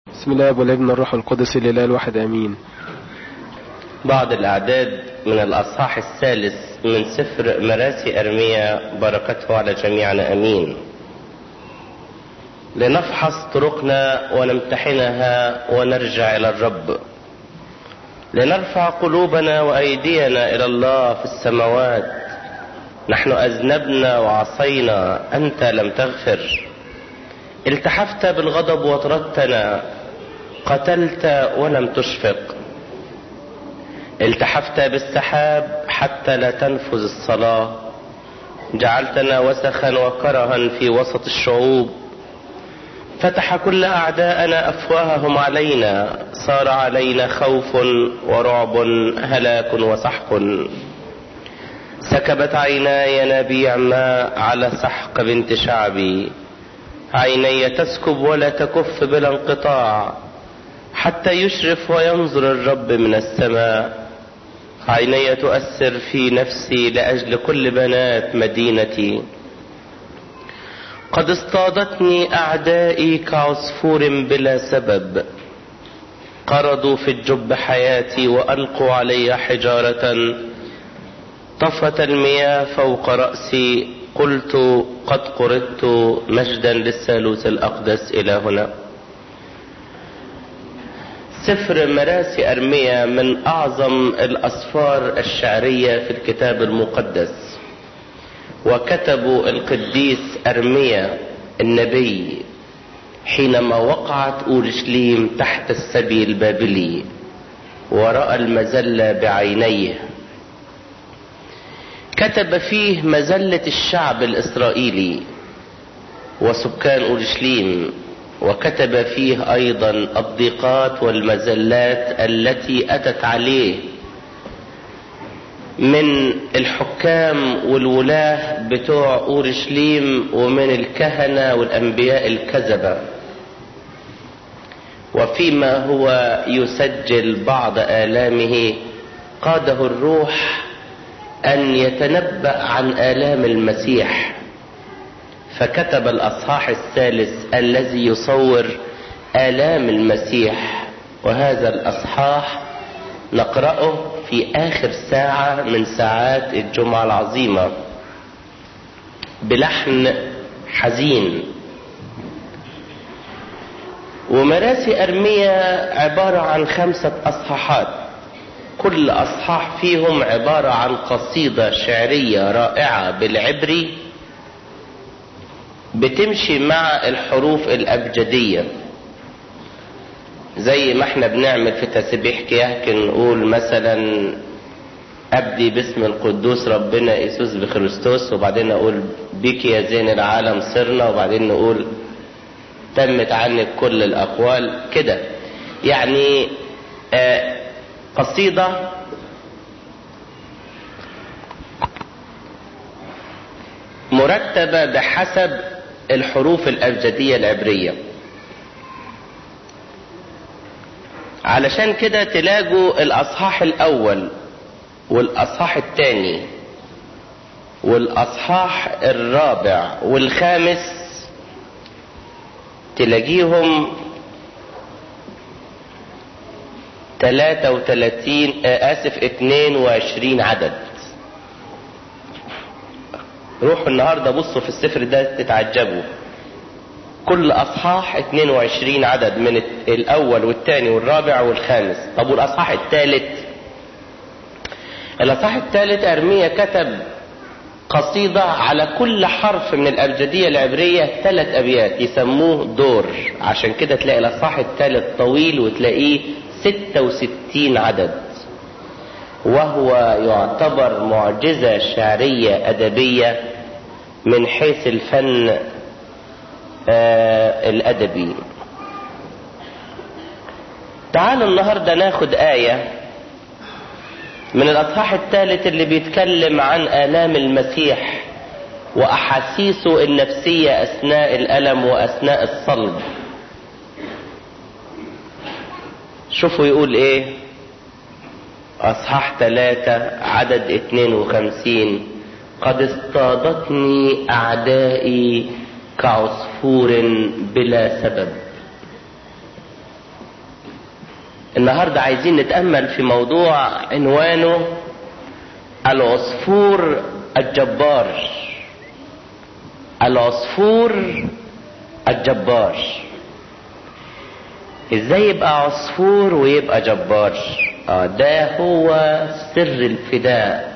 بسم الله والابن الروح القدس الاله الواحد امين بعض الأعداد من الأصحاح الثالث من سفر مراسي أرميا بركته على جميعنا أمين لنفحص طرقنا ونمتحنها ونرجع إلى الرب لنرفع قلوبنا وأيدينا إلى الله في السماوات نحن أذنبنا وعصينا أنت لم تغفر التحفت بالغضب وطردتنا قتلت ولم تشفق التحفت بالسحاب حتى لا تنفذ الصلاة جعلتنا وسخا وكرها في وسط الشعوب فتح كل أعداءنا أفواههم علينا صار علينا خوف ورعب هلاك وسحق سكبت عيناي نبيع ماء على سحق بنت شعبي عيني تسكب ولا تكف بلا انقطاع حتى يشرف وينظر الرب من السماء عيني تؤثر في نفسي لأجل كل بنات مدينتي قد اصطادتني أعدائي كعصفور بلا سبب قرضوا في الجب حياتي وألقوا علي حجارة طفت المياه فوق رأسي قلت قد قردت مجدا للثالوث الأقدس إلى هنا سفر مراسي أرميا من أعظم الأسفار الشعرية في الكتاب المقدس وكتبوا القديس أرميا النبي حينما وقعت أورشليم تحت السبي البابلي ورأى المزلة بعينيه كتب فيه مزلة الشعب الإسرائيلي وسكان أورشليم وكتب فيه أيضا الضيقات والمزلات التي أتت عليه من الحكام والولاة بتوع أورشليم ومن الكهنة والأنبياء الكذبة وفيما هو يسجل بعض آلامه قاده الروح أن يتنبأ عن آلام المسيح فكتب الأصحاح الثالث الذي يصور آلام المسيح وهذا الأصحاح نقرأه في آخر ساعة من ساعات الجمعة العظيمة بلحن حزين ومراسي أرميا عبارة عن خمسة أصحاحات كل أصحاح فيهم عبارة عن قصيدة شعرية رائعة بالعبري بتمشي مع الحروف الأبجدية زي ما احنا بنعمل في تسبيح كيهك نقول مثلا أبدي باسم القدوس ربنا يسوس بخريستوس وبعدين أقول بك يا زين العالم صرنا وبعدين نقول تمت عنك كل الأقوال كده يعني آه قصيدة مرتبة بحسب الحروف الأبجدية العبرية علشان كده تلاقوا الأصحاح الأول والأصحاح الثاني والأصحاح الرابع والخامس تلاقيهم 33 آسف 22 عدد روحوا النهاردة بصوا في السفر ده تتعجبوا كل أصحاح 22 عدد من الأول والثاني والرابع والخامس طب والأصحاح الثالث الأصحاح الثالث أرميا كتب قصيدة على كل حرف من الأبجدية العبرية ثلاث أبيات يسموه دور عشان كده تلاقي الأصحاح الثالث طويل وتلاقيه 66 عدد وهو يعتبر معجزة شعرية أدبية من حيث الفن آه الأدبي تعالوا النهاردة ناخد آية من الأصحاح الثالث اللي بيتكلم عن آلام المسيح وأحاسيسه النفسية أثناء الألم وأثناء الصلب شوفوا يقول ايه اصحاح ثلاثة عدد اتنين وخمسين قد اصطادتني اعدائي كعصفور بلا سبب النهاردة عايزين نتأمل في موضوع عنوانه العصفور الجبار العصفور الجبار ازاي يبقى عصفور ويبقى جبار اه ده هو سر الفداء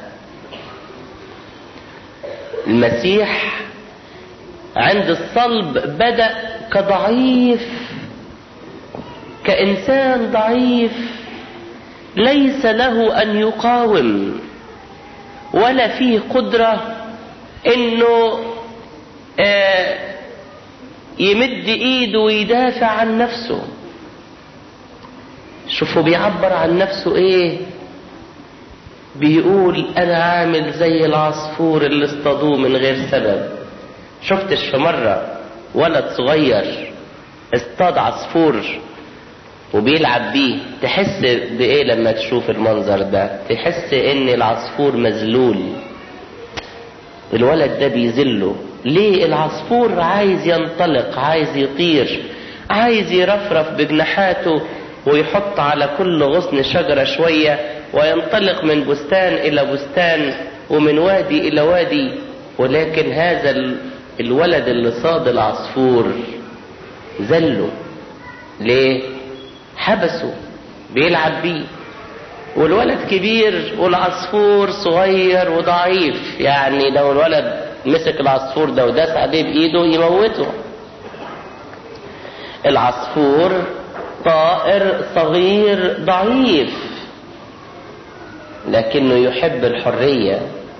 المسيح عند الصلب بدأ كضعيف كإنسان ضعيف ليس له أن يقاوم ولا فيه قدرة إنه آه يمد إيده ويدافع عن نفسه شوفوا بيعبر عن نفسه إيه بيقول أنا عامل زي العصفور اللي اصطادوه من غير سبب شفتش في مرة ولد صغير اصطاد عصفور وبيلعب بيه تحس بايه لما تشوف المنظر ده تحس ان العصفور مذلول الولد ده بيذله ليه العصفور عايز ينطلق عايز يطير عايز يرفرف بجناحاته ويحط على كل غصن شجرة شوية وينطلق من بستان إلى بستان ومن وادي إلى وادي ولكن هذا الولد اللي صاد العصفور ذله ليه حبسه بيلعب بيه والولد كبير والعصفور صغير وضعيف يعني لو الولد مسك العصفور ده وداس عليه بايده يموته العصفور طائر صغير ضعيف لكنه يحب الحريه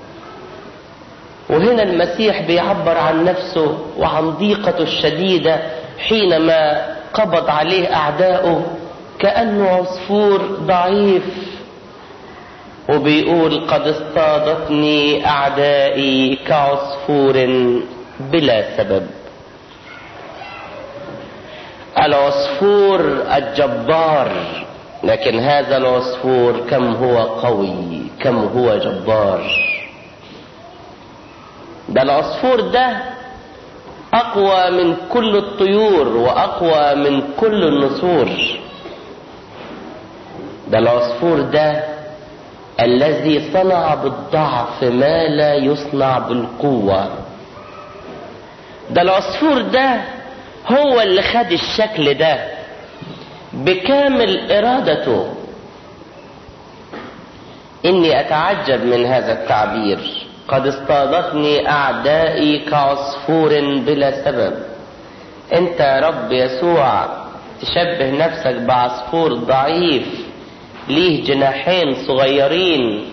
وهنا المسيح بيعبر عن نفسه وعن ضيقته الشديده حينما قبض عليه اعداؤه كانه عصفور ضعيف وبيقول قد اصطادتني اعدائي كعصفور بلا سبب العصفور الجبار لكن هذا العصفور كم هو قوي كم هو جبار ده العصفور ده اقوى من كل الطيور واقوى من كل النسور ده العصفور ده الذي صنع بالضعف ما لا يصنع بالقوة ده العصفور ده هو اللي خد الشكل ده بكامل ارادته اني اتعجب من هذا التعبير قد اصطادتني اعدائي كعصفور بلا سبب انت يا رب يسوع تشبه نفسك بعصفور ضعيف ليه جناحين صغيرين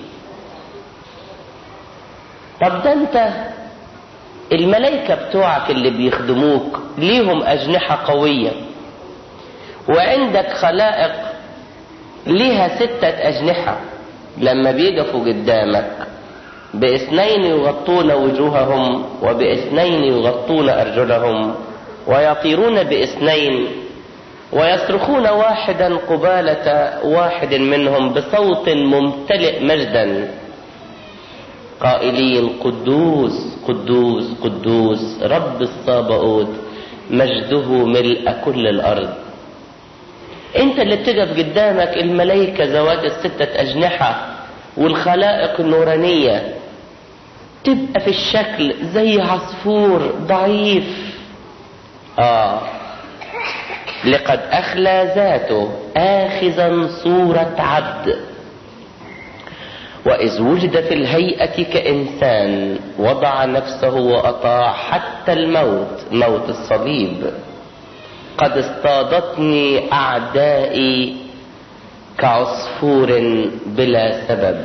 طب ده انت الملائكة بتوعك اللي بيخدموك ليهم أجنحة قوية وعندك خلائق ليها ستة أجنحة لما بيقفوا قدامك باثنين يغطون وجوههم وباثنين يغطون أرجلهم ويطيرون باثنين ويصرخون واحدا قبالة واحد منهم بصوت ممتلئ مجدا قائلين قدوس قدوس قدوس رب الصابئوت مجده ملء كل الأرض انت اللي بتقف قدامك الملائكة ذوات الستة أجنحة والخلائق النورانية تبقى في الشكل زي عصفور ضعيف آه لقد أخلى ذاته آخذا صورة عبد وإذ وجد في الهيئة كإنسان وضع نفسه وأطاع حتى الموت موت الصليب قد اصطادتني أعدائي كعصفور بلا سبب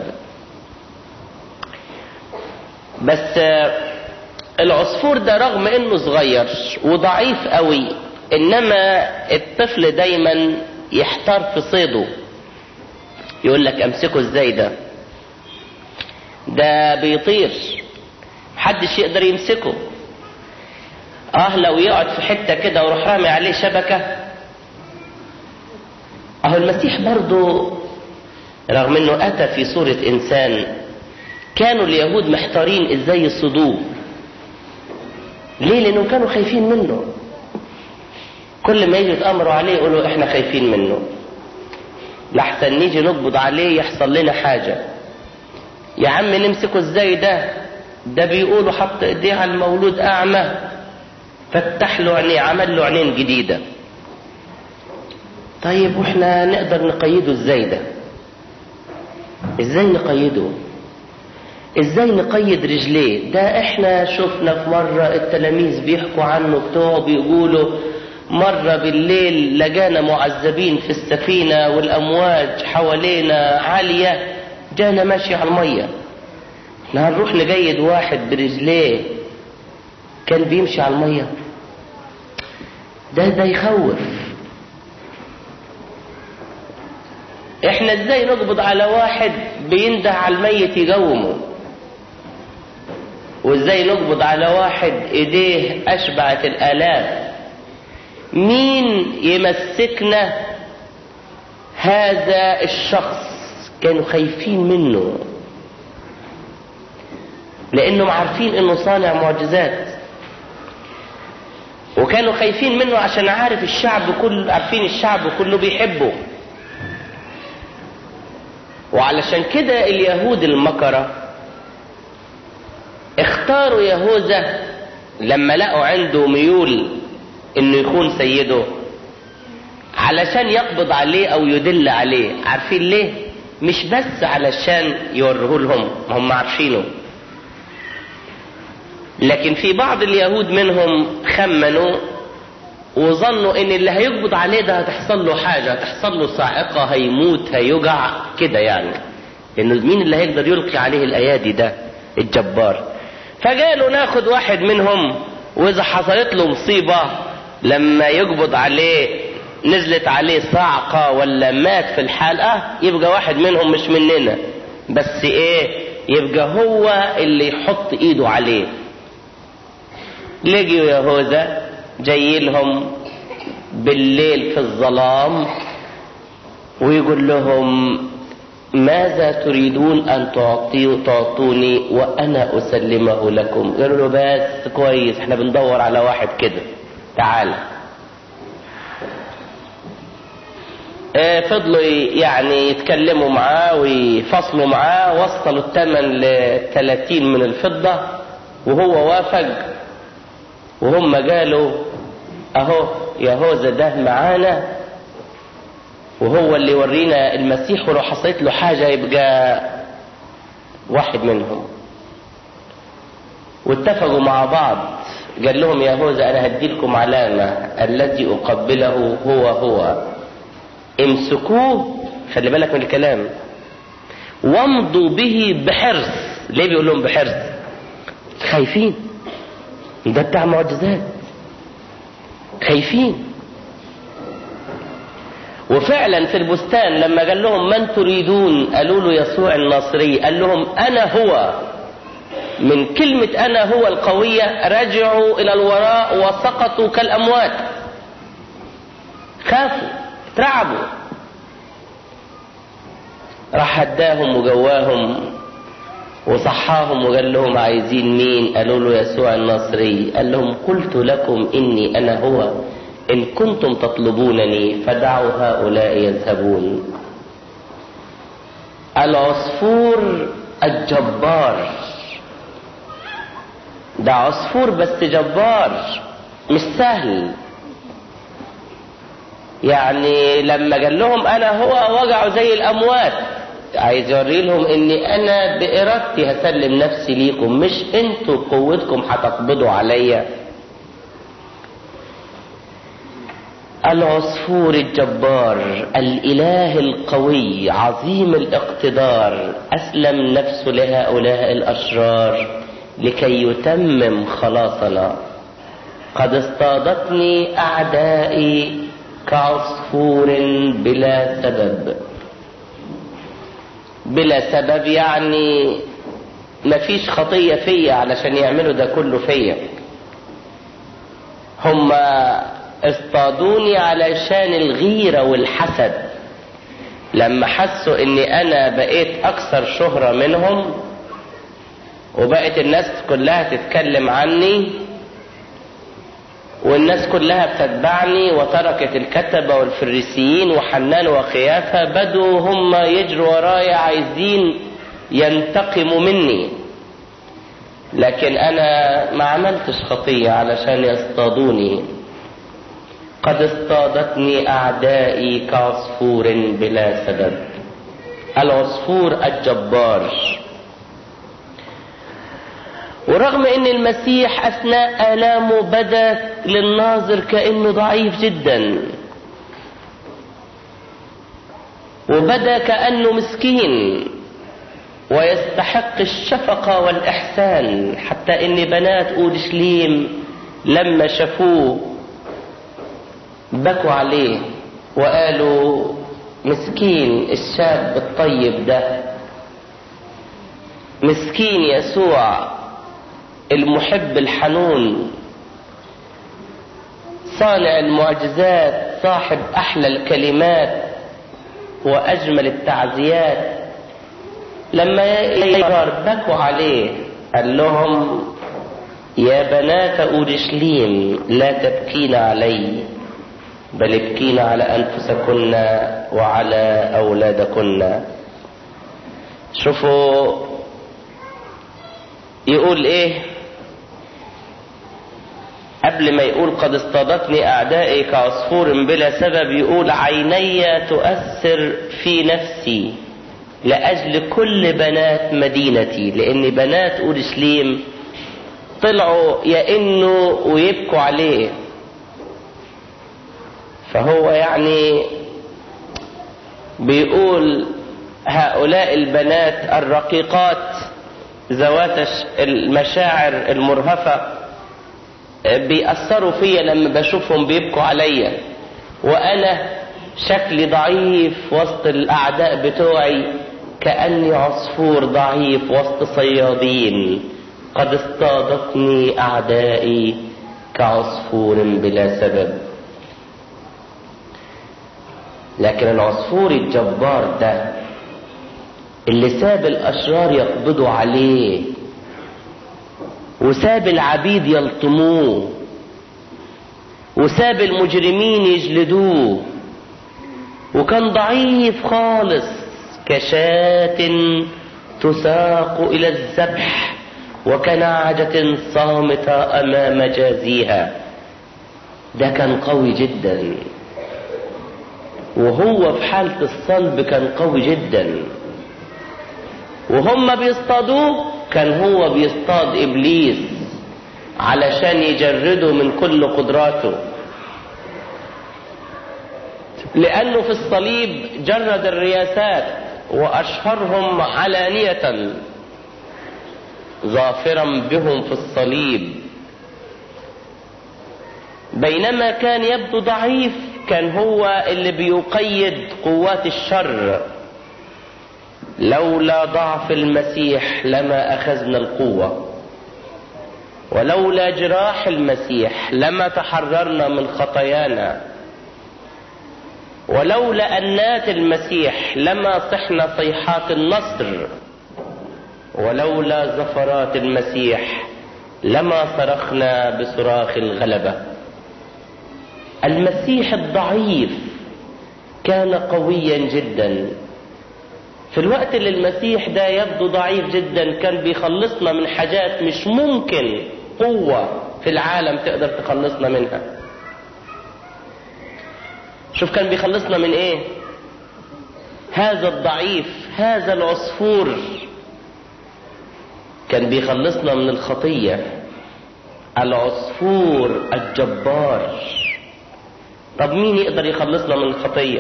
بس العصفور ده رغم انه صغير وضعيف قوي انما الطفل دايما يحتار في صيده يقول لك امسكه ازاي ده ده بيطير محدش يقدر يمسكه اه لو يقعد في حته كده ويروح رامي عليه شبكه اهو المسيح برضه رغم انه اتى في صوره انسان كانوا اليهود محتارين ازاي يصيدوه ليه لانهم كانوا خايفين منه كل ما يجي يتامروا عليه يقولوا احنا خايفين منه لحسن نيجي نقبض عليه يحصل لنا حاجة يا عم نمسكه ازاي ده ده بيقولوا حط ايديه على المولود اعمى فتح له عينيه عمل له عينين جديدة طيب واحنا نقدر نقيده ازاي ده ازاي نقيده ازاي نقيد رجليه ده احنا شفنا في مرة التلاميذ بيحكوا عنه بتوعه بيقولوا مرة بالليل لقانا معذبين في السفينة والامواج حوالينا عالية جانا ماشي على المية احنا هنروح نقيد واحد برجليه كان بيمشي على المية ده ده يخوف احنا ازاي نقبض على واحد بينده على الميت يقومه وازاي نقبض على واحد ايديه اشبعت الالاف مين يمسكنا هذا الشخص كانوا خايفين منه لانهم عارفين انه صانع معجزات وكانوا خايفين منه عشان عارف الشعب كله عارفين الشعب كله بيحبه وعلشان كده اليهود المكرة اختاروا يهوذا لما لقوا عنده ميول انه يكون سيده علشان يقبض عليه او يدل عليه عارفين ليه مش بس علشان يوريه لهم هم عارفينه لكن في بعض اليهود منهم خمنوا وظنوا ان اللي هيقبض عليه ده هتحصل له حاجة هتحصل له صاعقة هيموت هيجع كده يعني انه مين اللي هيقدر يلقي عليه الايادي ده الجبار فقالوا ناخد واحد منهم واذا حصلت له مصيبة لما يقبض عليه نزلت عليه صاعقة ولا مات في الحلقة يبقى واحد منهم مش مننا بس ايه يبقى هو اللي يحط ايده عليه لقيوا يهوذا جاي لهم بالليل في الظلام ويقول لهم ماذا تريدون ان تعطي تعطوني وانا اسلمه لكم قالوا له بس كويس احنا بندور على واحد كده تعال اه فضلوا يعني يتكلموا معاه ويفصلوا معاه وصلوا الثمن ل 30 من الفضة وهو وافق وهم قالوا اهو يهوذا ده معانا وهو اللي يورينا المسيح ولو حصلت له حاجة يبقى واحد منهم واتفقوا مع بعض قال لهم يهوذا انا هدي لكم علامة الذي اقبله هو هو امسكوه خلي بالك من الكلام وامضوا به بحرص ليه بيقول لهم بحرص خايفين ده بتاع معجزات خايفين وفعلا في البستان لما قال لهم من تريدون قالوا له يسوع الناصري قال لهم انا هو من كلمة انا هو القوية رجعوا الى الوراء وسقطوا كالاموات خافوا اترعبوا راح هداهم وجواهم وصحاهم وقال لهم عايزين مين قالوا له يسوع الناصري قال لهم قلت لكم اني انا هو ان كنتم تطلبونني فدعوا هؤلاء يذهبون العصفور الجبار ده عصفور بس جبار مش سهل يعني لما قال لهم انا هو وجعوا زي الاموات عايز يوري لهم اني انا بارادتي هسلم نفسي ليكم مش انتوا بقوتكم هتقبضوا عليا العصفور الجبار الاله القوي عظيم الاقتدار اسلم نفسه لهؤلاء الاشرار لكي يتمم خلاصنا قد اصطادتني اعدائي كعصفور بلا سبب بلا سبب يعني مفيش خطية فيا علشان يعملوا ده كله فيا هم اصطادوني علشان الغيرة والحسد لما حسوا اني انا بقيت اكثر شهرة منهم وبقت الناس كلها تتكلم عني والناس كلها بتتبعني وتركت الكتبة والفريسيين وحنان وخيافة بدوا هم يجروا ورايا عايزين ينتقموا مني لكن انا ما عملتش خطية علشان يصطادوني قد اصطادتني اعدائي كعصفور بلا سبب العصفور الجبار ورغم ان المسيح اثناء الامه بدا للناظر كانه ضعيف جدا وبدا كانه مسكين ويستحق الشفقه والاحسان حتى ان بنات اورشليم لما شافوه بكوا عليه وقالوا مسكين الشاب الطيب ده مسكين يسوع المحب الحنون صانع المعجزات صاحب احلى الكلمات واجمل التعزيات لما بكوا عليه قال لهم يا بنات اورشليم لا تبكين علي بل ابكين على انفسكن وعلى اولادكن شوفوا يقول ايه قبل ما يقول قد اصطادتني اعدائي كعصفور بلا سبب يقول عيني تؤثر في نفسي لاجل كل بنات مدينتي لان بنات اورشليم طلعوا يئنوا ويبكوا عليه فهو يعني بيقول هؤلاء البنات الرقيقات ذوات المشاعر المرهفة بيأثروا فيا لما بشوفهم بيبكوا عليا وأنا شكلي ضعيف وسط الأعداء بتوعي كأني عصفور ضعيف وسط صيادين قد اصطادتني أعدائي كعصفور بلا سبب لكن العصفور الجبار ده اللي ساب الاشرار يقبضوا عليه وساب العبيد يلطموه وساب المجرمين يجلدوه وكان ضعيف خالص كشاة تساق الى الذبح وكنعجة صامتة امام جازيها ده كان قوي جدا وهو في حالة الصلب كان قوي جدا وهم بيصطادوه كان هو بيصطاد ابليس علشان يجرده من كل قدراته لانه في الصليب جرد الرياسات واشهرهم علانية ظافرا بهم في الصليب بينما كان يبدو ضعيف كان هو اللي بيقيد قوات الشر لولا ضعف المسيح لما اخذنا القوه ولولا جراح المسيح لما تحررنا من خطايانا ولولا انات المسيح لما صحنا صيحات النصر ولولا زفرات المسيح لما صرخنا بصراخ الغلبه المسيح الضعيف كان قويا جدا في الوقت اللي المسيح ده يبدو ضعيف جدا كان بيخلصنا من حاجات مش ممكن قوة في العالم تقدر تخلصنا منها شوف كان بيخلصنا من ايه هذا الضعيف هذا العصفور كان بيخلصنا من الخطية العصفور الجبار طب مين يقدر يخلصنا من الخطية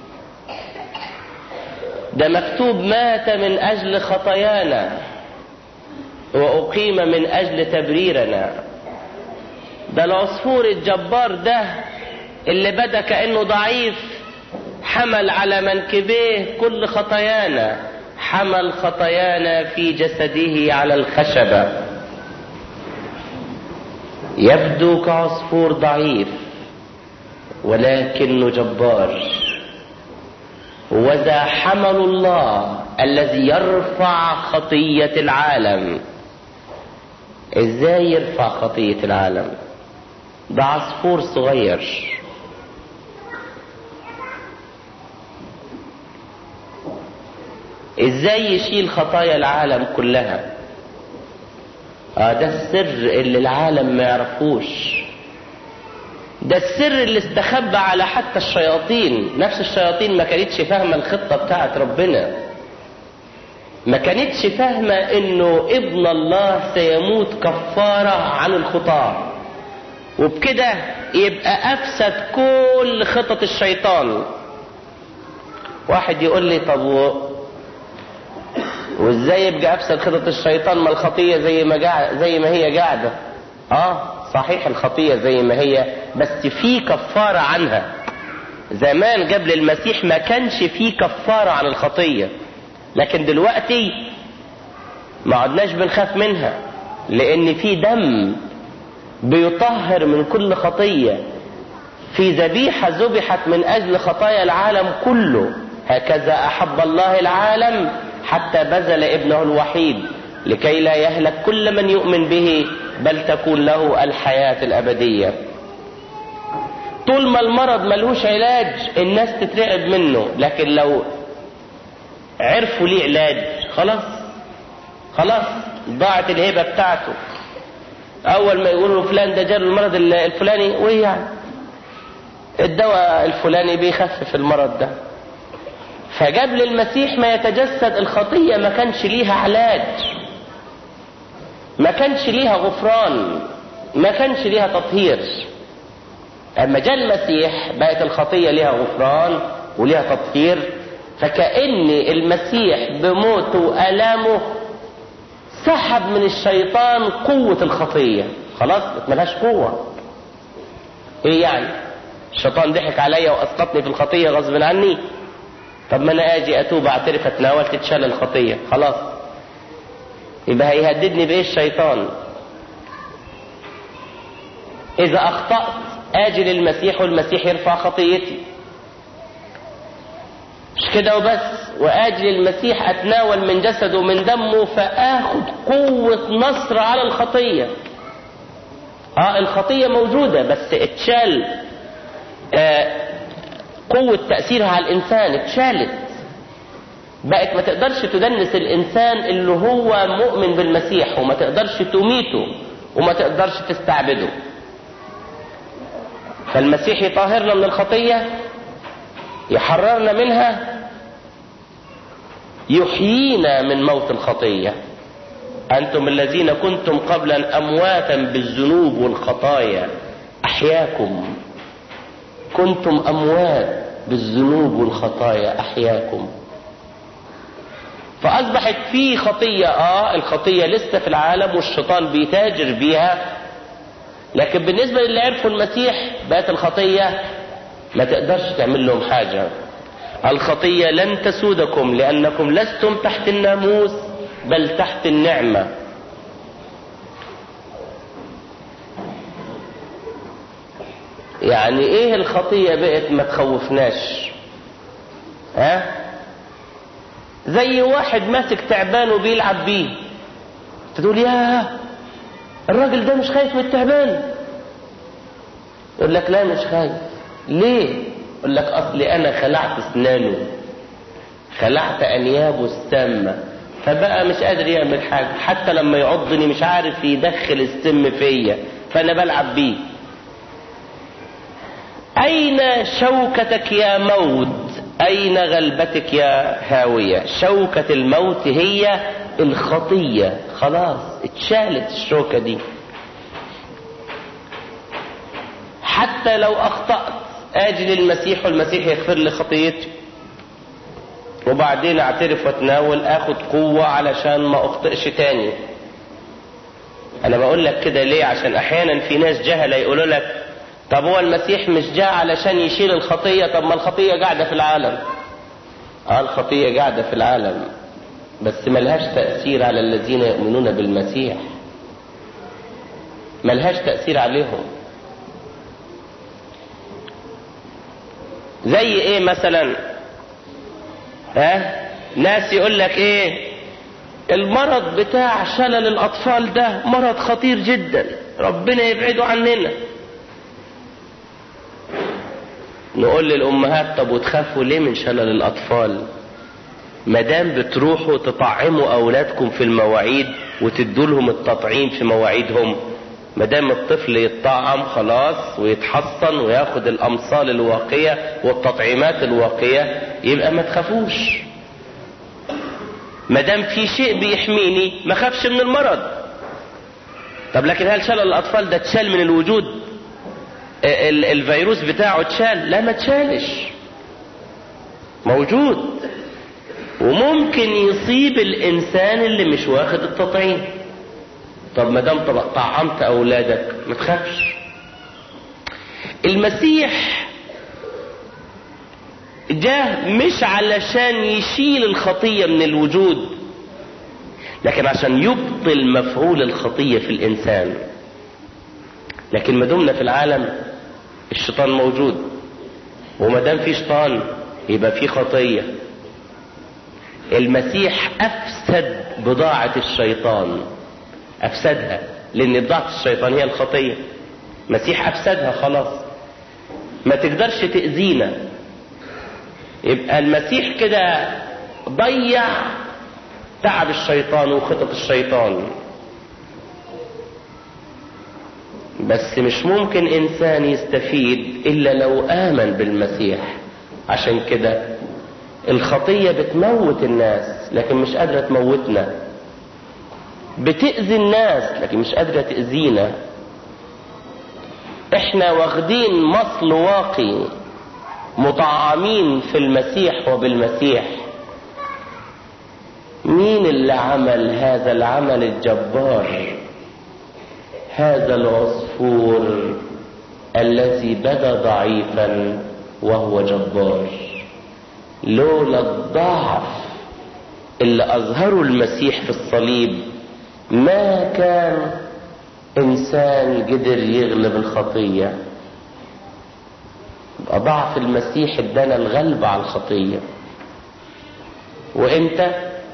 ده مكتوب مات من أجل خطايانا وأقيم من أجل تبريرنا ده العصفور الجبار ده اللي بدا كأنه ضعيف حمل على منكبيه كل خطايانا حمل خطايانا في جسده على الخشبة يبدو كعصفور ضعيف ولكنه جبار وذا حمل الله الذي يرفع خطية العالم ازاي يرفع خطية العالم ده عصفور صغير ازاي يشيل خطايا العالم كلها اه ده السر اللي العالم ما يعرفوش ده السر اللي استخبى على حتى الشياطين نفس الشياطين ما كانتش فاهمة الخطة بتاعت ربنا ما كانتش فاهمة انه ابن الله سيموت كفارة عن الخطاة وبكده يبقى افسد كل خطط الشيطان واحد يقول لي طب و... وازاي يبقى افسد خطط الشيطان ما الخطية زي ما جا... زي ما هي قاعدة اه صحيح الخطية زي ما هي بس في كفارة عنها زمان قبل المسيح ما كانش في كفارة عن الخطية لكن دلوقتي ما عدناش بنخاف منها لان في دم بيطهر من كل خطية في ذبيحة ذبحت من اجل خطايا العالم كله هكذا احب الله العالم حتى بذل ابنه الوحيد لكي لا يهلك كل من يؤمن به بل تكون له الحياة الابدية طول ما المرض ملوش علاج الناس تترعب منه لكن لو عرفوا ليه علاج خلاص خلاص ضاعت الهبه بتاعته اول ما يقولوا فلان ده جاله المرض الفلاني وايه يعني الدواء الفلاني بيخفف المرض ده فقبل المسيح ما يتجسد الخطيه ما كانش ليها علاج ما كانش ليها غفران ما كانش ليها تطهير اما جاء المسيح بقت الخطيه ليها غفران وليها تطهير فكأن المسيح بموته وآلامه سحب من الشيطان قوة الخطية خلاص ملهاش قوة ايه يعني الشيطان ضحك عليا واسقطني في الخطية غصب عني طب ما انا اجي اتوب اعترف اتناول تتشال الخطية خلاص يبقى هيهددني بايه الشيطان اذا اخطأت اجي للمسيح والمسيح يرفع خطيتي مش كده وبس واجل المسيح اتناول من جسده ومن دمه فاخد قوة نصر على الخطية اه الخطية موجودة بس اتشال آه قوة تأثيرها على الانسان اتشالت بقت ما تقدرش تدنس الانسان اللي هو مؤمن بالمسيح وما تقدرش تميته وما تقدرش تستعبده فالمسيح يطهرنا من الخطيه يحررنا منها يحيينا من موت الخطية أنتم الذين كنتم قبلا أمواتا بالذنوب والخطايا أحياكم كنتم أموات بالذنوب والخطايا أحياكم فأصبحت في خطية آه الخطية لسه في العالم والشيطان بيتاجر بيها لكن بالنسبة للي عرفوا المسيح بقت الخطية ما تقدرش تعمل لهم حاجة الخطية لن تسودكم لأنكم لستم تحت الناموس بل تحت النعمة يعني ايه الخطية بقت ما تخوفناش ها زي واحد ماسك تعبان وبيلعب بيه تقول يا الراجل ده مش خايف من التعبان يقول لك لا مش خايف ليه يقول لك اصلي انا خلعت اسنانه خلعت انيابه السامه فبقى مش قادر يعمل حاجه حتى لما يعضني مش عارف يدخل السم فيا فانا بلعب بيه اين شوكتك يا موت اين غلبتك يا هاويه شوكه الموت هي الخطيه خلاص اتشالت الشوكه دي حتى لو اخطات اجي للمسيح والمسيح يغفر لي خطيتي وبعدين اعترف واتناول اخد قوة علشان ما اخطئش تاني انا بقول لك كده ليه عشان احيانا في ناس جهلة يقولوا لك طب هو المسيح مش جاء علشان يشيل الخطية طب ما الخطية قاعدة في العالم اه الخطية قاعدة في العالم بس ملهاش تأثير على الذين يؤمنون بالمسيح ملهاش تأثير عليهم زي ايه مثلا ها ناس يقول لك ايه المرض بتاع شلل الاطفال ده مرض خطير جدا ربنا يبعده عننا نقول للامهات طب وتخافوا ليه من شلل الاطفال ما دام بتروحوا تطعموا اولادكم في المواعيد وتدوا لهم التطعيم في مواعيدهم ما دام الطفل يتطعم خلاص ويتحصن وياخد الامصال الواقيه والتطعيمات الواقيه يبقى ما تخافوش ما دام في شيء بيحميني ما خافش من المرض طب لكن هل شلل الاطفال ده اتشال من الوجود ال- الفيروس بتاعه اتشال لا ما اتشالش موجود وممكن يصيب الانسان اللي مش واخد التطعيم طب ما دام طب- طعمت اولادك ما تخافش المسيح جه مش علشان يشيل الخطية من الوجود لكن عشان يبطل مفعول الخطية في الإنسان لكن ما دمنا في العالم الشيطان موجود وما دام في شيطان يبقى في خطية المسيح أفسد بضاعة الشيطان أفسدها لأن بضاعة الشيطان هي الخطية المسيح أفسدها خلاص ما تقدرش تأذينا يبقى المسيح كده ضيع تعب الشيطان وخطط الشيطان بس مش ممكن انسان يستفيد الا لو امن بالمسيح عشان كده الخطيه بتموت الناس لكن مش قادره تموتنا بتاذي الناس لكن مش قادره تاذينا احنا واخدين مصل واقي مطعمين في المسيح وبالمسيح مين اللي عمل هذا العمل الجبار هذا العصفور الذي بدا ضعيفا وهو جبار لولا الضعف اللي اظهره المسيح في الصليب ما كان انسان قدر يغلب الخطيه يبقى ضعف المسيح ادانا الغلبة على الخطية وانت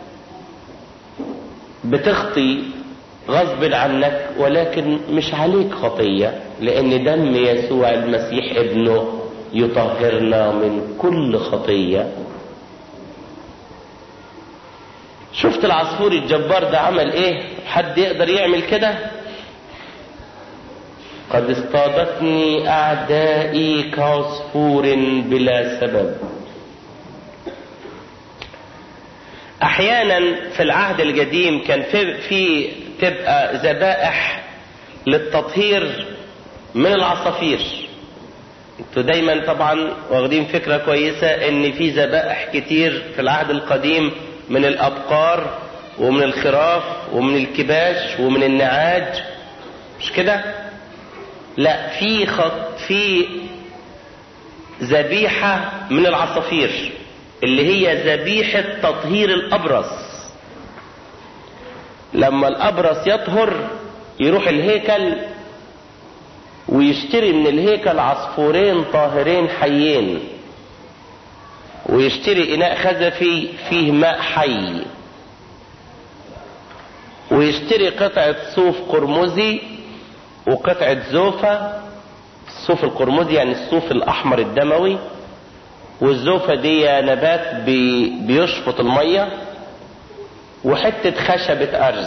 بتخطي غصب عنك ولكن مش عليك خطية لان دم يسوع المسيح ابنه يطهرنا من كل خطية شفت العصفور الجبار ده عمل ايه حد يقدر يعمل كده قد اصطادتني اعدائي كعصفور بلا سبب احيانا في العهد القديم كان في, في تبقى ذبائح للتطهير من العصافير انتوا دايما طبعا واخدين فكره كويسه ان في ذبائح كتير في العهد القديم من الابقار ومن الخراف ومن الكباش ومن النعاج مش كده لا في خط في ذبيحة من العصافير اللي هي ذبيحة تطهير الأبرص لما الأبرص يطهر يروح الهيكل ويشتري من الهيكل عصفورين طاهرين حيين ويشتري إناء خزفي فيه ماء حي ويشتري قطعة صوف قرمزي وقطعة زوفة الصوف القرمزي يعني الصوف الأحمر الدموي والزوفة دي نبات بي بيشفط المية وحتة خشبة أرز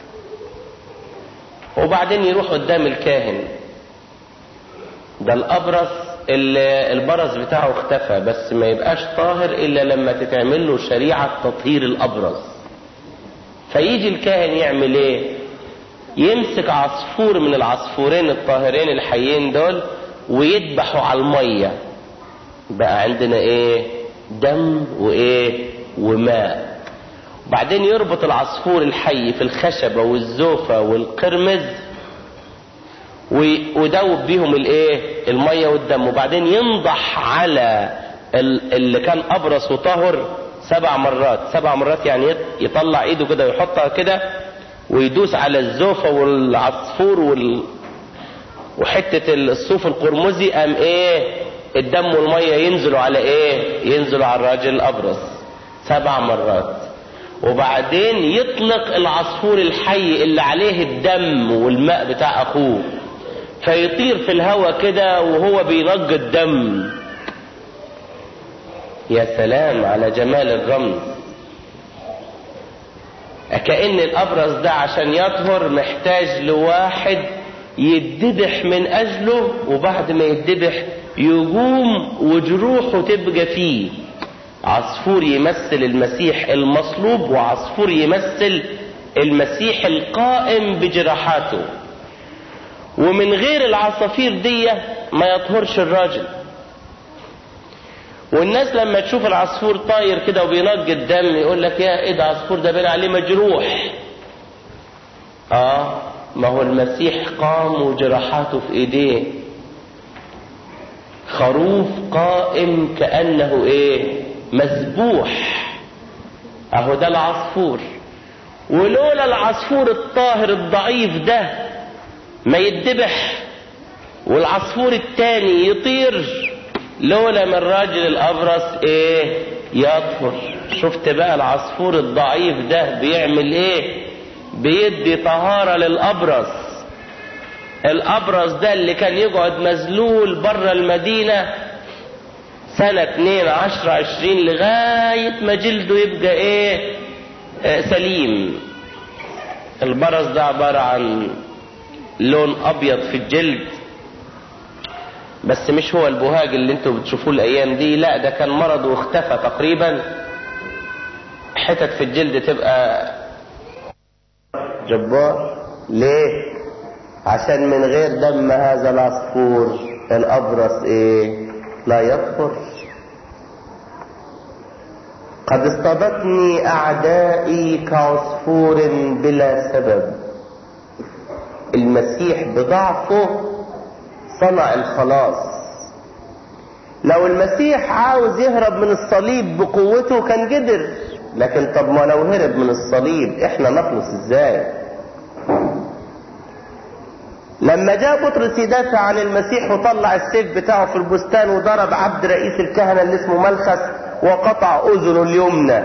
وبعدين يروح قدام الكاهن ده الأبرص اللي البرص بتاعه اختفى بس ما يبقاش طاهر إلا لما تتعمل له شريعة تطهير الأبرص فيجي الكاهن يعمل ايه يمسك عصفور من العصفورين الطاهرين الحيين دول ويذبحوا على المية بقى عندنا ايه دم وايه وماء وبعدين يربط العصفور الحي في الخشبة والزوفة والقرمز ويدوب بيهم الايه المية والدم وبعدين ينضح على اللي كان ابرص وطهر سبع مرات سبع مرات يعني يطلع ايده كده ويحطها كده ويدوس على الزوفة والعصفور وال... وحتة الصوف القرمزي قام ايه الدم والمية ينزلوا على ايه ينزلوا على الراجل الابرص سبع مرات وبعدين يطلق العصفور الحي اللي عليه الدم والماء بتاع اخوه فيطير في الهواء كده وهو بيرج الدم يا سلام على جمال الرمز كأن الأبرص ده عشان يطهر محتاج لواحد يدبح من أجله وبعد ما يدبح يقوم وجروحه تبقى فيه عصفور يمثل المسيح المصلوب وعصفور يمثل المسيح القائم بجراحاته ومن غير العصافير دي ما يطهرش الراجل والناس لما تشوف العصفور طاير كده وبينقي الدم يقول لك يا ايه ده عصفور ده بين عليه مجروح اه ما هو المسيح قام وجراحاته في ايديه خروف قائم كانه ايه مذبوح اهو ده العصفور ولولا العصفور الطاهر الضعيف ده ما يدبح والعصفور التاني يطير لولا من الراجل الابرص ايه يطهر شفت بقى العصفور الضعيف ده بيعمل ايه بيدي طهارة للابرص الابرص ده اللي كان يقعد مذلول بره المدينة سنة اتنين عشر عشرين لغاية ما جلده يبقى ايه آه سليم البرص ده عبارة عن لون ابيض في الجلد بس مش هو البهاج اللي انتوا بتشوفوه الايام دي لا ده كان مرض واختفى تقريبا حتت في الجلد تبقى جبار ليه عشان من غير دم هذا العصفور الابرص ايه لا يطهر قد اصطادتني اعدائي كعصفور بلا سبب المسيح بضعفه صنع الخلاص لو المسيح عاوز يهرب من الصليب بقوته كان قدر لكن طب ما لو هرب من الصليب احنا نخلص ازاي لما جاء بطرس يدافع عن المسيح وطلع السيف بتاعه في البستان وضرب عبد رئيس الكهنة اللي اسمه ملخس وقطع اذنه اليمنى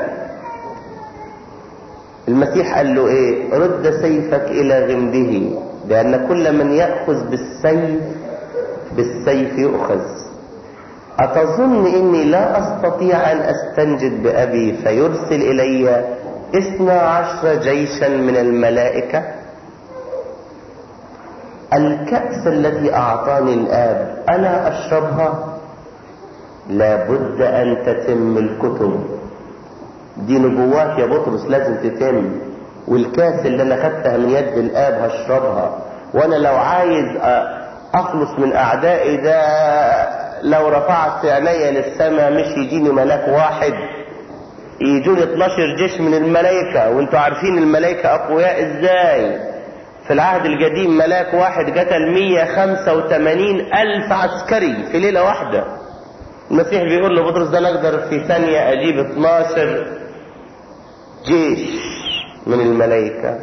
المسيح قال له ايه رد سيفك الى غمده لان كل من يأخذ بالسيف بالسيف يؤخذ أتظن إني لا أستطيع أن أستنجد بأبي فيرسل إلي اثنا عشر جيشا من الملائكة الكأس التي أعطاني الآب أنا أشربها لابد أن تتم الكتب دي نبوات يا بطرس لازم تتم والكاس اللي أنا خدتها من يد الآب هشربها وأنا لو عايز أخلص من أعدائي ده لو رفعت عينيا للسماء مش يجيني ملاك واحد يجوني 12 جيش من الملائكة وانتوا عارفين الملائكة أقوياء ازاي في العهد القديم ملاك واحد قتل 185 ألف عسكري في ليلة واحدة المسيح بيقول له بطرس ده أقدر في ثانية أجيب 12 جيش من الملائكة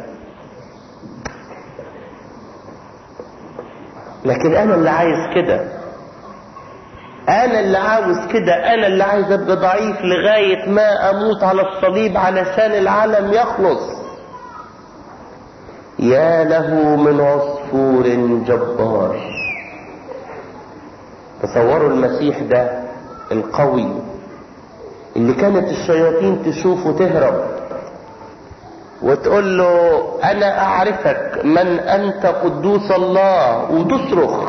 لكن أنا اللي عايز كده انا اللي عاوز كده انا اللي عايز ابقى ضعيف لغاية ما اموت على الصليب علشان العالم يخلص يا له من عصفور جبار تصوروا المسيح ده القوي اللي كانت الشياطين تشوفه تهرب وتقول له انا اعرفك من انت قدوس الله وتصرخ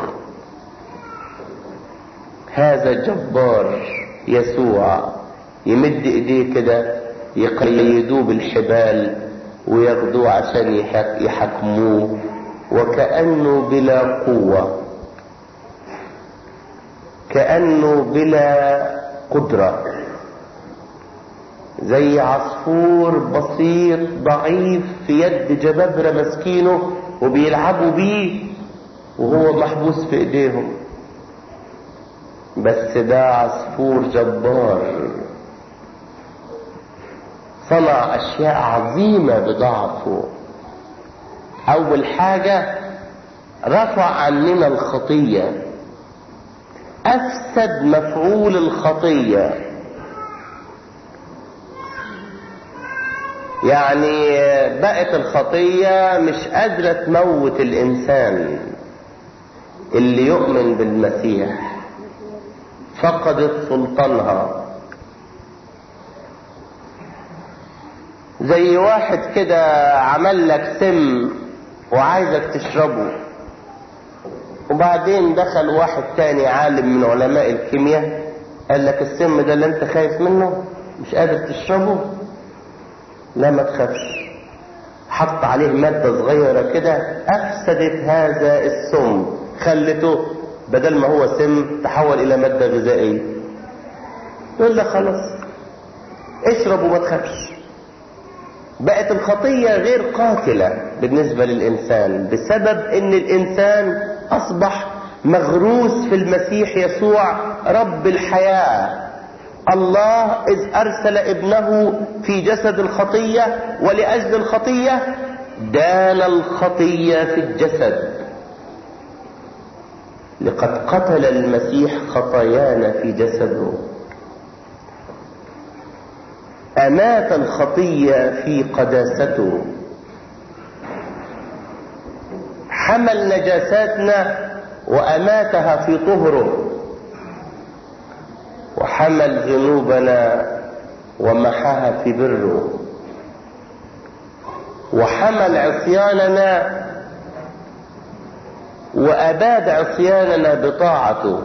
هذا الجبار يسوع يمد ايديه كده يقيدوه بالحبال وياخدوه عشان يحكموه وكأنه بلا قوة كأنه بلا قدرة زي عصفور بسيط ضعيف في يد جبابرة مسكينه وبيلعبوا بيه وهو محبوس في ايديهم بس ده عصفور جبار صنع اشياء عظيمة بضعفه اول حاجة رفع عننا الخطية افسد مفعول الخطية يعني بقت الخطية مش قادرة تموت الانسان اللي يؤمن بالمسيح فقدت سلطانها زي واحد كده عمل لك سم وعايزك تشربه وبعدين دخل واحد تاني عالم من علماء الكيمياء قال لك السم ده اللي انت خايف منه مش قادر تشربه لا ما تخافش حط عليه مادة صغيرة كده أفسدت هذا السم خلته بدل ما هو سم تحول إلى مادة غذائية يقول لك خلاص اشرب وما تخافش بقت الخطية غير قاتلة بالنسبة للإنسان بسبب إن الإنسان أصبح مغروس في المسيح يسوع رب الحياة الله إذ أرسل ابنه في جسد الخطية ولأجل الخطية دان الخطية في الجسد لقد قتل المسيح خطايانا في جسده أمات الخطية في قداسته حمل نجاساتنا وأماتها في طهره وحمل ذنوبنا ومحاها في بره وحمل عصياننا وأباد عصياننا بطاعته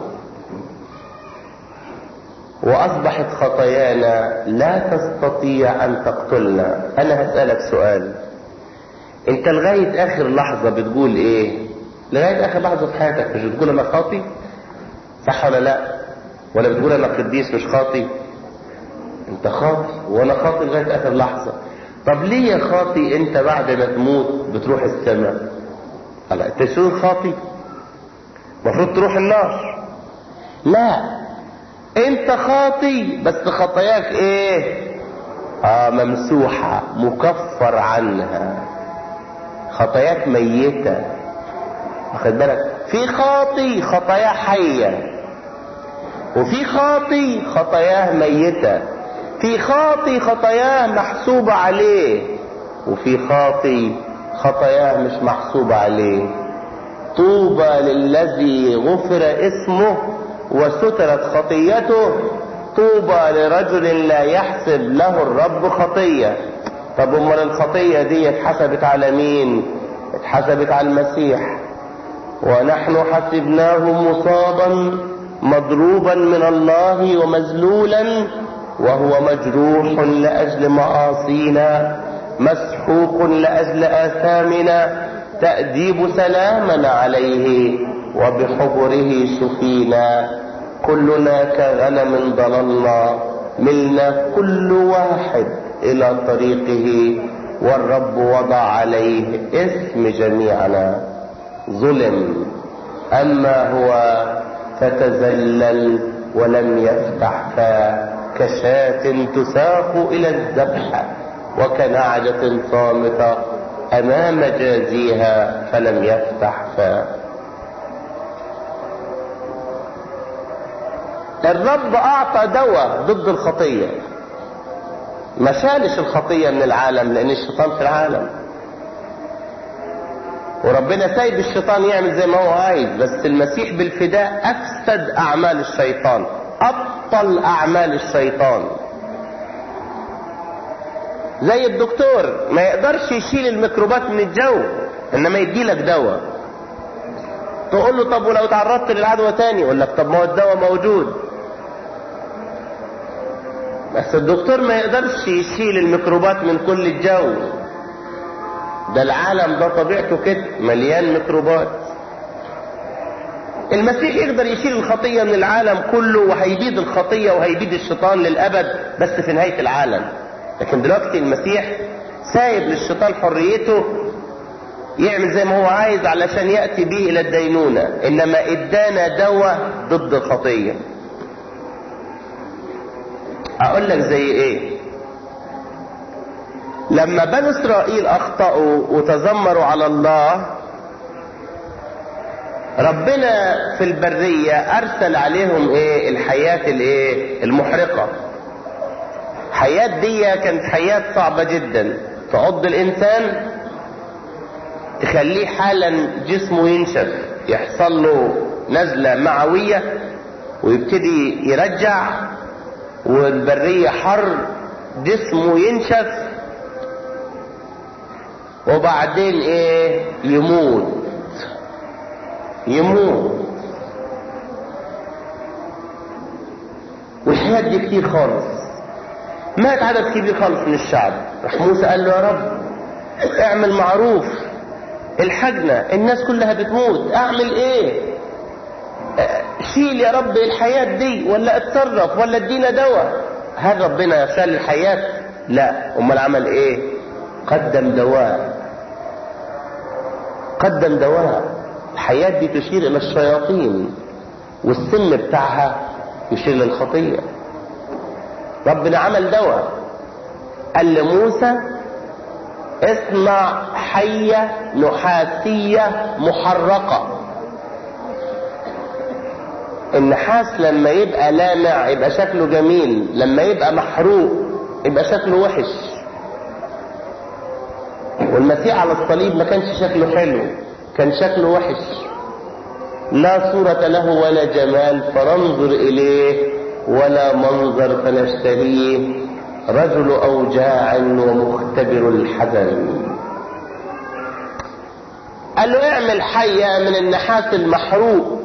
وأصبحت خطايانا لا تستطيع أن تقتلنا أنا هسألك سؤال أنت لغاية آخر لحظة بتقول إيه لغاية آخر لحظة في حياتك مش بتقول أنا خاطي صح ولا لا ولا بتقول أنا قديس مش خاطي أنت خاطي وأنا خاطي لغاية آخر لحظة طب ليه يا خاطي أنت بعد ما تموت بتروح السماء هلا أنت شو خاطي المفروض تروح النار لا انت خاطي بس خطاياك ايه اه ممسوحة مكفر عنها خطاياك ميتة واخد بالك في خاطي خطاياه حية وفي خاطي خطاياه ميتة في خاطي خطاياه محسوبة عليه وفي خاطي خطاياه مش محسوبة عليه طوبى للذي غفر اسمه وسترت خطيته طوبى لرجل لا يحسب له الرب خطية طب امال الخطية دي اتحسبت على مين اتحسبت على المسيح ونحن حسبناه مصابا مضروبا من الله ومذلولا وهو مجروح لأجل معاصينا مسحوق لأجل آثامنا تأديب سلامنا عليه وبحبره شفينا كلنا كغنم ضللنا ملنا كل واحد إلى طريقه والرب وضع عليه اسم جميعنا ظلم أما هو فتزلل ولم يفتح فاه كشاة تساق إلى الذبح وكنعجة صامتة أمام جازيها فلم يفتح فاه الرب أعطى دواء ضد الخطية ما شالش الخطية من العالم لأن الشيطان في العالم وربنا سايب الشيطان يعمل زي ما هو عايز بس المسيح بالفداء أفسد أعمال الشيطان أبطل أعمال الشيطان زي الدكتور ما يقدرش يشيل الميكروبات من الجو انما يديلك دواء تقول له طب ولو تعرضت للعدوى تاني يقول لك طب ما هو الدواء موجود بس الدكتور ما يقدرش يشيل الميكروبات من كل الجو ده العالم ده طبيعته كده مليان ميكروبات المسيح يقدر يشيل الخطية من العالم كله وهيبيد الخطية وهيبيد الشيطان للأبد بس في نهاية العالم لكن دلوقتي المسيح سايب للشيطان حريته يعمل زي ما هو عايز علشان يأتي به إلى الدينونة إنما إدانا دواء ضد الخطية أقول لك زي إيه لما بنو إسرائيل أخطأوا وتذمروا على الله ربنا في البرية أرسل عليهم إيه الحياة الإيه المحرقة حياة دي كانت حياة صعبة جدا تعض الإنسان تخليه حالا جسمه ينشف يحصل له نزلة معوية ويبتدي يرجع والبرية حر جسمه ينشف وبعدين ايه يموت يموت والحياة دي كتير خالص مات عدد كبير خالص من الشعب راح موسى قال له يا رب اعمل معروف الحجنا الناس كلها بتموت اعمل ايه شيل يا رب الحياة دي ولا اتصرف ولا ادينا دواء هل ربنا شال الحياة لا امال عمل ايه قدم دواء قدم دواء الحياة دي تشير الى الشياطين والسم بتاعها يشير للخطية ربنا عمل دواء قال لموسى اصنع حية نحاسية محرقة النحاس لما يبقى لامع يبقى شكله جميل لما يبقى محروق يبقى شكله وحش والمسيح على الصليب ما كانش شكله حلو كان شكله وحش لا صورة له ولا جمال فننظر إليه ولا منظر فنشتهيه رجل أوجاع ومختبر الحزن قال له اعمل حية من النحاس المحروق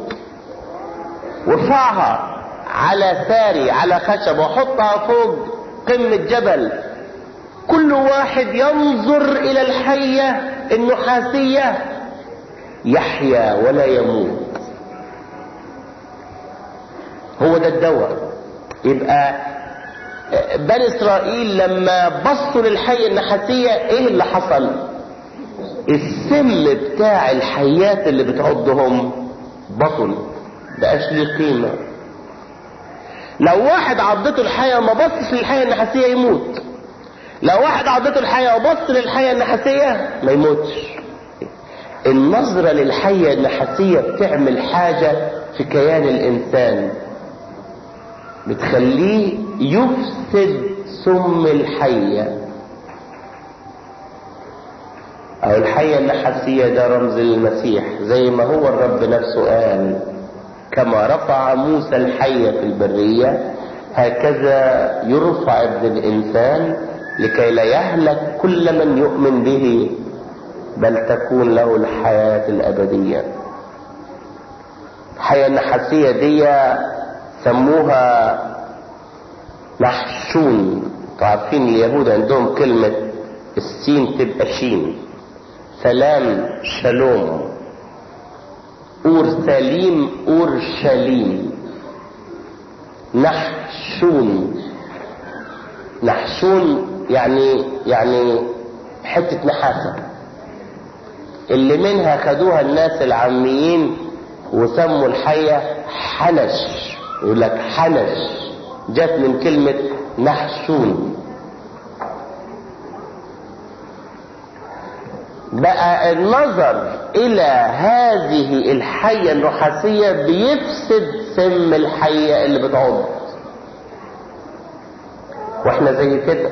وارفعها على ساري على خشب وحطها فوق قمة جبل كل واحد ينظر إلى الحية النحاسية يحيا ولا يموت هو ده الدواء يبقى بني اسرائيل لما بصوا للحية النحاسية ايه اللي حصل السم بتاع الحيات اللي بتعضهم بطل بقاش ليه قيمة لو واحد عضته الحية وما بصش للحية النحاسية يموت لو واحد عضته الحية وبص للحية النحاسية ما يموتش النظرة للحية النحاسية بتعمل حاجة في كيان الإنسان بتخليه يفسد سم الحية أو الحية النحاسية ده رمز للمسيح زي ما هو الرب نفسه قال كما رفع موسى الحية في البرية هكذا يرفع ابن الإنسان لكي لا يهلك كل من يؤمن به بل تكون له الحياة الأبدية الحياة النحاسية دي سموها نحشون عارفين اليهود عندهم كلمة السين تبقى شين سلام شالوم أورسليم أورشليم نحشون نحشون يعني يعني حتة نحاسة اللي منها خدوها الناس العاميين وسموا الحية حنش يقول لك حنش جت من كلمة نحشون بقى النظر الى هذه الحية النحاسية بيفسد سم الحية اللي بتعض واحنا زي كده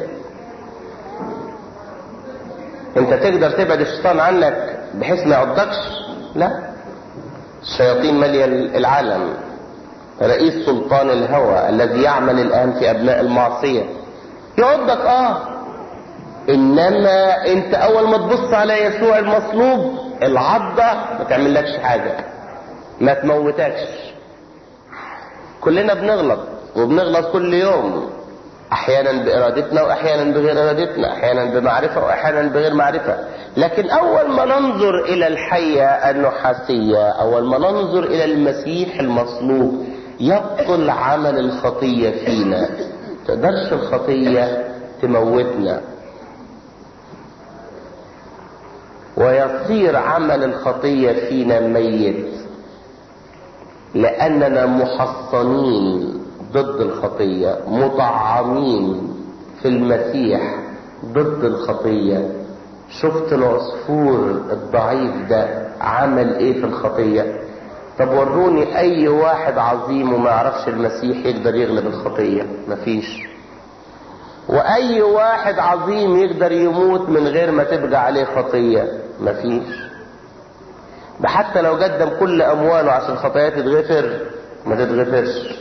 انت تقدر تبعد الشيطان عنك بحيث ما يعضكش لا الشياطين مالية العالم رئيس سلطان الهوى الذي يعمل الان في ابناء المعصية يعضك اه انما انت اول ما تبص على يسوع المصلوب العضة ما تعملكش حاجة ما تموتكش كلنا بنغلط وبنغلط كل يوم احيانا بارادتنا واحيانا بغير ارادتنا احيانا بمعرفة واحيانا بغير معرفة لكن اول ما ننظر الى الحية النحاسية اول ما ننظر الى المسيح المصلوب يبطل عمل الخطية فينا تقدرش الخطية تموتنا ويصير عمل الخطية فينا ميت لأننا محصنين ضد الخطية مطعمين في المسيح ضد الخطية شفت العصفور الضعيف ده عمل ايه في الخطية طب وروني اي واحد عظيم وما يعرفش المسيح يقدر يغلب الخطية مفيش واي واحد عظيم يقدر يموت من غير ما تبقى عليه خطية مفيش ده حتى لو قدم كل امواله عشان خطاياه تتغفر ما تتغفرش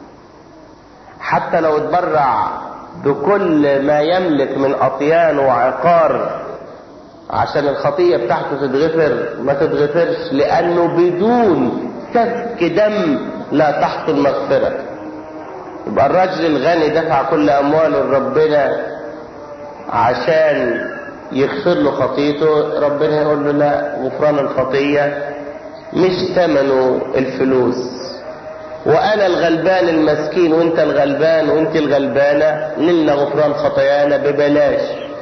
حتى لو اتبرع بكل ما يملك من اطيان وعقار عشان الخطية بتاعته تتغفر ما تتغفرش لأنه بدون سفك دم لا تحصل مغفرة يبقى الراجل الغني دفع كل أمواله لربنا عشان يغفر له خطيته ربنا يقول له لا غفران الخطية مش ثمنه الفلوس وانا الغلبان المسكين وانت الغلبان وانت الغلبانة نلنا غفران خطايانا ببلاش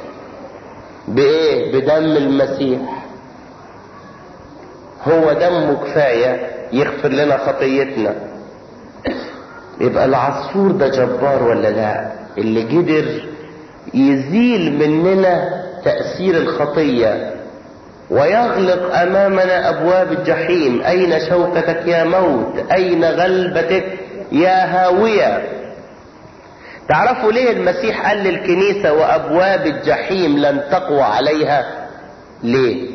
بايه بدم المسيح هو دمه كفاية يغفر لنا خطيتنا يبقى العصفور ده جبار ولا لا اللي قدر يزيل مننا تأثير الخطية ويغلق أمامنا أبواب الجحيم أين شوكتك يا موت أين غلبتك يا هاوية تعرفوا ليه المسيح قال للكنيسة وأبواب الجحيم لن تقوى عليها ليه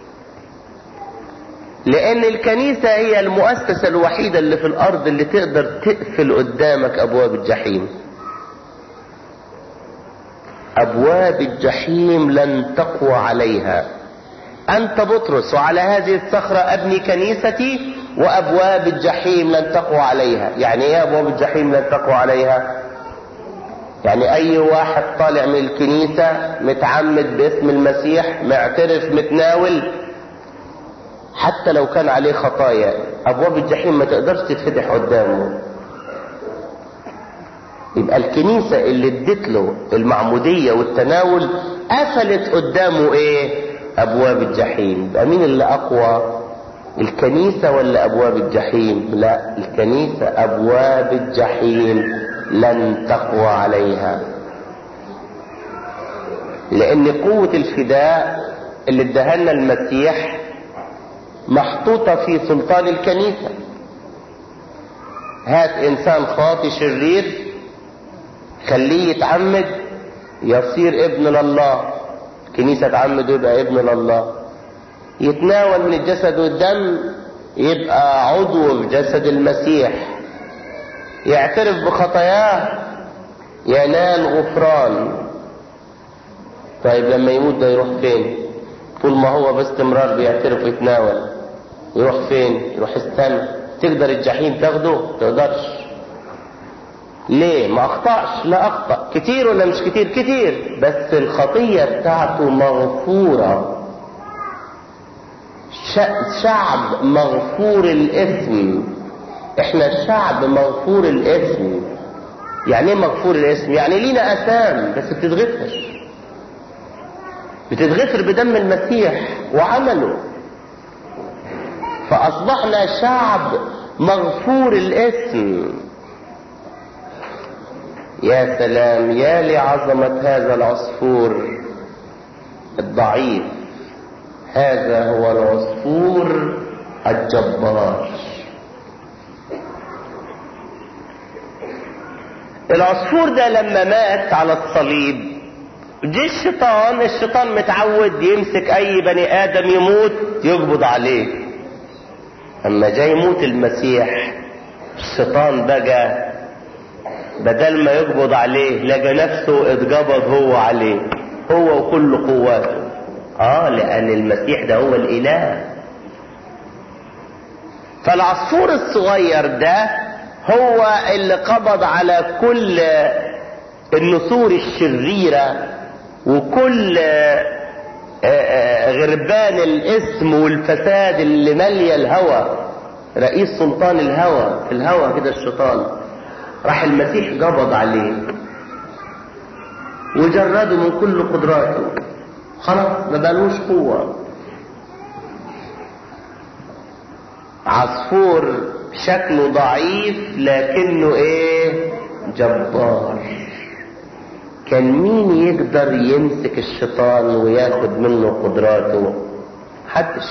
لأن الكنيسة هي المؤسسة الوحيدة اللي في الأرض اللي تقدر تقفل قدامك أبواب الجحيم أبواب الجحيم لن تقوى عليها أنت بطرس وعلى هذه الصخرة أبني كنيستي وأبواب الجحيم لن تقوى عليها يعني إيه أبواب الجحيم لن تقوى عليها يعني أي واحد طالع من الكنيسة متعمد باسم المسيح معترف متناول حتى لو كان عليه خطايا أبواب الجحيم ما تقدرش تتفتح قدامه يبقى الكنيسة اللي ادت له المعمودية والتناول قفلت قدامه ايه ابواب الجحيم يبقى مين اللي اقوى الكنيسة ولا ابواب الجحيم لا الكنيسة ابواب الجحيم لن تقوى عليها لان قوة الفداء اللي ادهلنا المسيح محطوطة في سلطان الكنيسة هات انسان خاطي شرير خليه يتعمد يصير ابن لله كنيسة تعمد يبقى ابن لله يتناول من الجسد والدم يبقى عضو في جسد المسيح يعترف بخطاياه ينال غفران طيب لما يموت ده يروح فين طول ما هو باستمرار بيعترف ويتناول يروح فين يروح السماء تقدر الجحيم تاخده تقدرش ليه ما اخطأش لا اخطأ كتير ولا مش كتير كتير بس الخطية بتاعته مغفورة شعب مغفور الاسم احنا شعب مغفور الاسم يعني ايه مغفور الاسم يعني لينا اثام بس بتتغفر بتتغفر بدم المسيح وعمله فاصبحنا شعب مغفور الاسم يا سلام يا لعظمة هذا العصفور الضعيف هذا هو العصفور الجبار العصفور ده لما مات على الصليب جه الشيطان الشيطان متعود يمسك اي بني ادم يموت يقبض عليه اما جاي يموت المسيح الشيطان بقى بدل ما يقبض عليه لقى نفسه اتقبض هو عليه هو وكل قواته اه لان المسيح ده هو الاله فالعصفور الصغير ده هو اللي قبض على كل النسور الشريرة وكل غربان الاسم والفساد اللي مالية الهوى رئيس سلطان الهوى في الهوى كده الشيطان راح المسيح قبض عليه وجرده من كل قدراته خلاص ما بقالوش قوة عصفور شكله ضعيف لكنه ايه جبار كان مين يقدر يمسك الشيطان وياخد منه قدراته حدش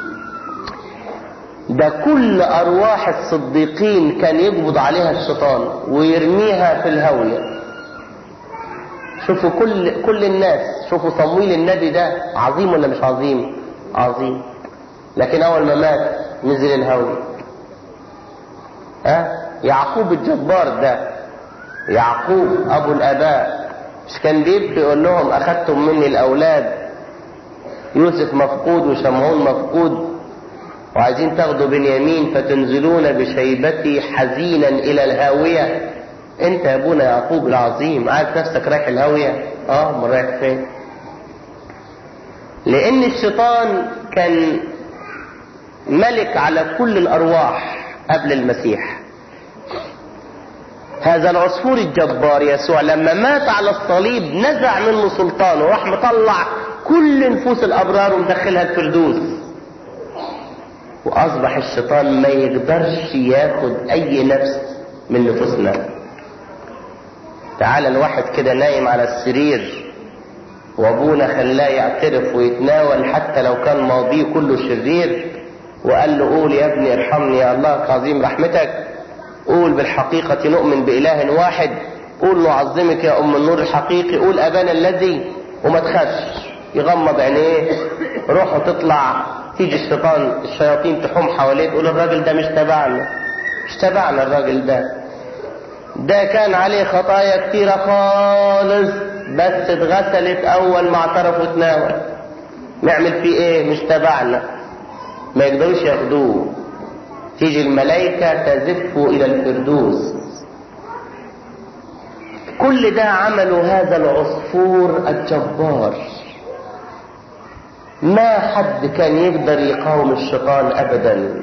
ده كل ارواح الصديقين كان يقبض عليها الشيطان ويرميها في الهاوية شوفوا كل كل الناس شوفوا صمويل النبي ده عظيم ولا مش عظيم عظيم لكن اول ما مات نزل الهاوية ها يعقوب الجبار ده يعقوب ابو الاباء مش كان بيبكي يقول لهم اخذتم مني الاولاد يوسف مفقود وشمعون مفقود وعايزين تاخدوا بنيامين فتنزلون بشيبتي حزينا الى الهاوية انت يا ابونا يعقوب العظيم عارف نفسك رايح الهاوية اه امال رايح فين لان الشيطان كان ملك على كل الارواح قبل المسيح هذا العصفور الجبار يسوع لما مات على الصليب نزع منه سلطانه وراح مطلع كل نفوس الابرار ومدخلها الفردوس واصبح الشيطان ما يقدرش ياخد اي نفس من نفوسنا تعال الواحد كده نايم على السرير وابونا خلاه يعترف ويتناول حتى لو كان ماضيه كله شرير وقال له قول يا ابني ارحمني يا الله عظيم رحمتك قول بالحقيقة نؤمن بإله واحد قول نعظمك يا أم النور الحقيقي قول أبانا الذي وما تخافش يغمض عينيه روحه تطلع تيجي الشيطان الشياطين تحوم حواليه تقول الراجل ده مش تبعنا مش تبعنا الراجل ده ده كان عليه خطايا كتيرة خالص بس اتغسلت أول ما اعترف وتناول نعمل فيه ايه مش تبعنا ما يقدروش ياخدوه تيجي الملائكة تزف إلى الفردوس كل ده عمله هذا العصفور الجبار ما حد كان يقدر يقاوم الشيطان أبدا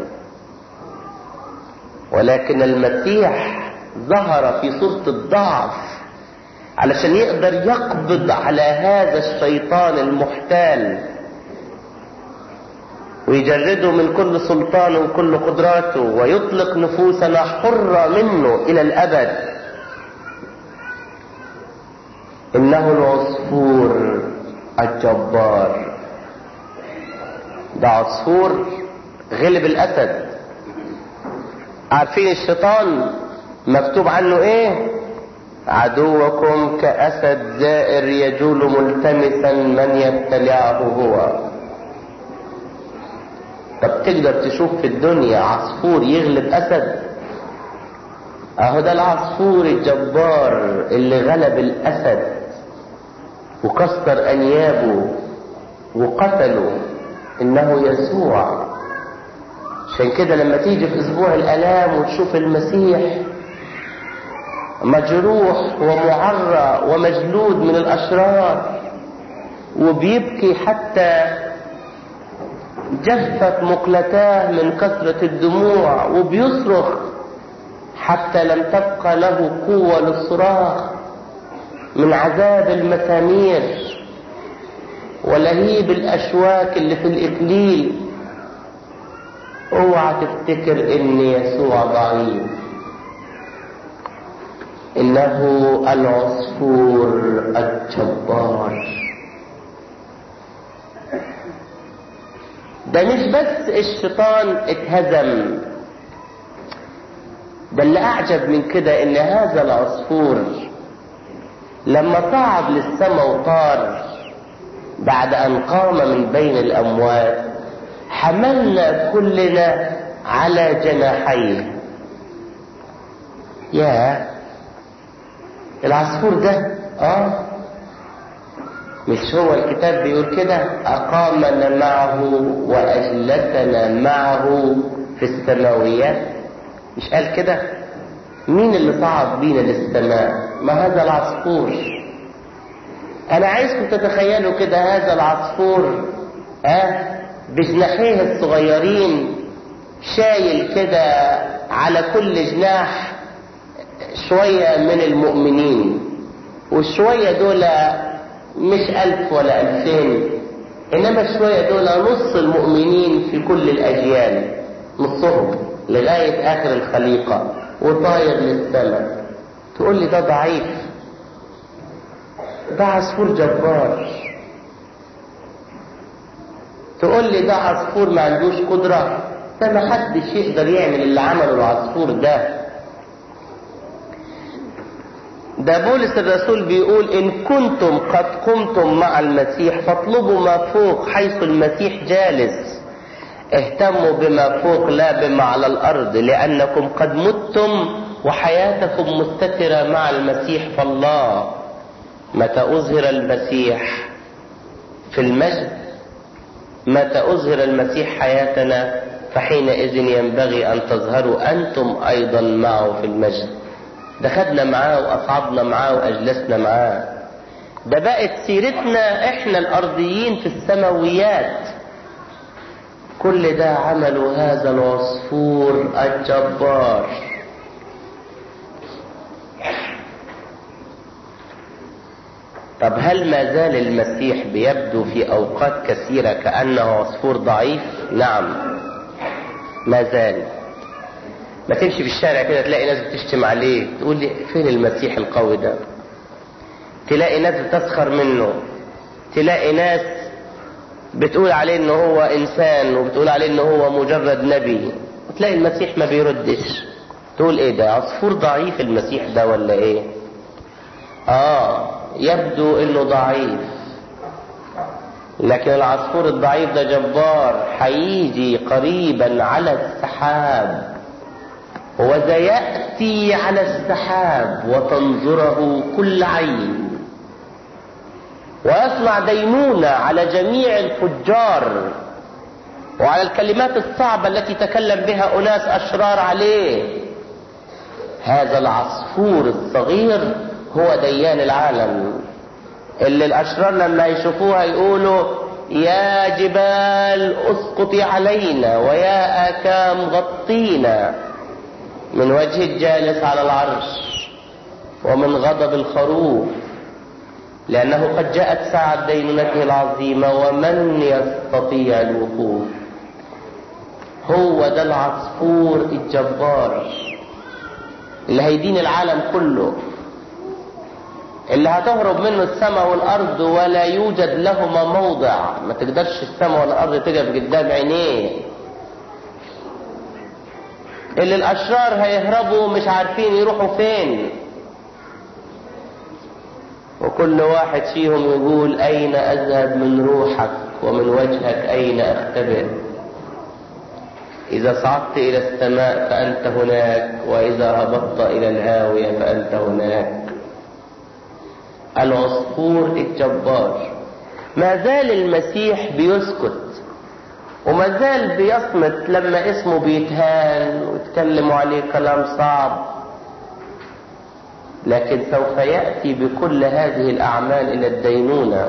ولكن المسيح ظهر في صورة الضعف علشان يقدر يقبض على هذا الشيطان المحتال ويجرده من كل سلطانه وكل قدراته ويطلق نفوسنا حرة منه إلى الأبد إنه العصفور الجبار ده عصفور غلب الأسد عارفين الشيطان مكتوب عنه ايه عدوكم كأسد زائر يجول ملتمسا من يبتلعه هو طب تقدر تشوف في الدنيا عصفور يغلب اسد اهو ده العصفور الجبار اللي غلب الاسد وكسر انيابه وقتله انه يسوع عشان كده لما تيجي في اسبوع الالام وتشوف المسيح مجروح ومعرى ومجلود من الاشرار وبيبكي حتى جفت مقلتاه من كثرة الدموع وبيصرخ حتى لم تبقى له قوة للصراخ من عذاب المسامير ولهيب الأشواك اللي في الإكليل اوعى تفتكر ان يسوع ضعيف انه العصفور الجبار ده مش بس الشيطان اتهزم ده اللي اعجب من كده ان هذا العصفور لما صعد للسماء وطار بعد ان قام من بين الاموات حملنا كلنا على جناحيه يا العصفور ده اه مش هو الكتاب بيقول كده أقامنا معه وأجلسنا معه في السماويات مش قال كده مين اللي صعد بينا للسماء ما هذا العصفور أنا عايزكم تتخيلوا كده هذا العصفور آه بجناحيه الصغيرين شايل كده على كل جناح شوية من المؤمنين والشوية دول مش ألف ولا ألفين إنما شوية دول نص المؤمنين في كل الأجيال نصهم لغاية آخر الخليقة وطاير للسماء تقول لي ده ضعيف ده عصفور جبار تقول لي ده عصفور ما عندوش قدرة ده ما حدش يقدر يعمل اللي عمله العصفور ده ده بولس الرسول بيقول إن كنتم قد قمتم مع المسيح فاطلبوا ما فوق حيث المسيح جالس اهتموا بما فوق لا بما على الأرض لأنكم قد متم وحياتكم مستترة مع المسيح فالله متى أظهر المسيح في المجد متى أظهر المسيح حياتنا فحينئذ ينبغي أن تظهروا أنتم أيضا معه في المجد ده خدنا معاه وأصعدنا معاه وأجلسنا معاه ده بقت سيرتنا احنا الأرضيين في السماويات كل ده عمله هذا العصفور الجبار طب هل ما زال المسيح بيبدو في أوقات كثيرة كأنه عصفور ضعيف؟ نعم ما زال ما تمشي في الشارع كده تلاقي ناس بتشتم عليه تقول لي فين المسيح القوي ده تلاقي ناس بتسخر منه تلاقي ناس بتقول عليه ان هو انسان وبتقول عليه ان هو مجرد نبي وتلاقي المسيح ما بيردش تقول ايه ده عصفور ضعيف المسيح ده ولا ايه اه يبدو انه ضعيف لكن العصفور الضعيف ده جبار هيجي قريبا على السحاب وذا يأتي على السحاب وتنظره كل عين ويصنع دينونة على جميع الفجار وعلى الكلمات الصعبة التي تكلم بها أناس أشرار عليه هذا العصفور الصغير هو ديان العالم اللي الأشرار لما يشوفوها يقولوا يا جبال اسقطي علينا ويا آكام غطينا من وجه الجالس على العرش ومن غضب الخروف لأنه قد جاءت ساعة دينونته العظيمة ومن يستطيع الوقوف هو ده العصفور الجبار اللي هيدين العالم كله اللي هتهرب منه السماء والأرض ولا يوجد لهما موضع ما تقدرش السماء والأرض تقف قدام عينيه اللي الأشرار هيهربوا مش عارفين يروحوا فين وكل واحد فيهم يقول أين أذهب من روحك ومن وجهك أين أختبئ إذا صعدت إلى السماء فأنت هناك وإذا هبطت إلى الهاوية فأنت هناك العصفور الجبار ما زال المسيح بيسكت وما زال بيصمت لما اسمه بيتهان ويتكلموا عليه كلام صعب لكن سوف يأتي بكل هذه الأعمال إلى الدينونة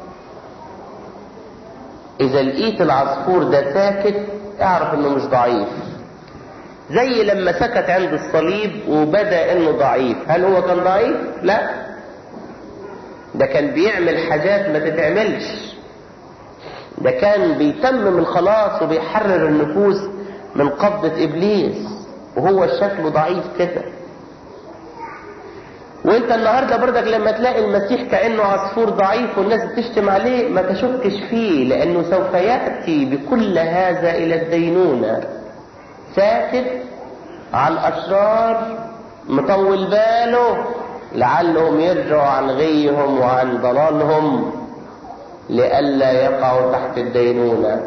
إذا لقيت العصفور ده ساكت اعرف إنه مش ضعيف زي لما سكت عند الصليب وبدا إنه ضعيف هل هو كان ضعيف؟ لا ده كان بيعمل حاجات ما تتعملش ده كان بيتمم الخلاص وبيحرر النفوس من قبضة إبليس وهو شكله ضعيف كده وانت النهارده برضك لما تلاقي المسيح كانه عصفور ضعيف والناس بتشتم عليه ما تشكش فيه لانه سوف ياتي بكل هذا الى الدينونه ساكت على الاشرار مطول باله لعلهم يرجعوا عن غيهم وعن ضلالهم لئلا يقعوا تحت الدينونه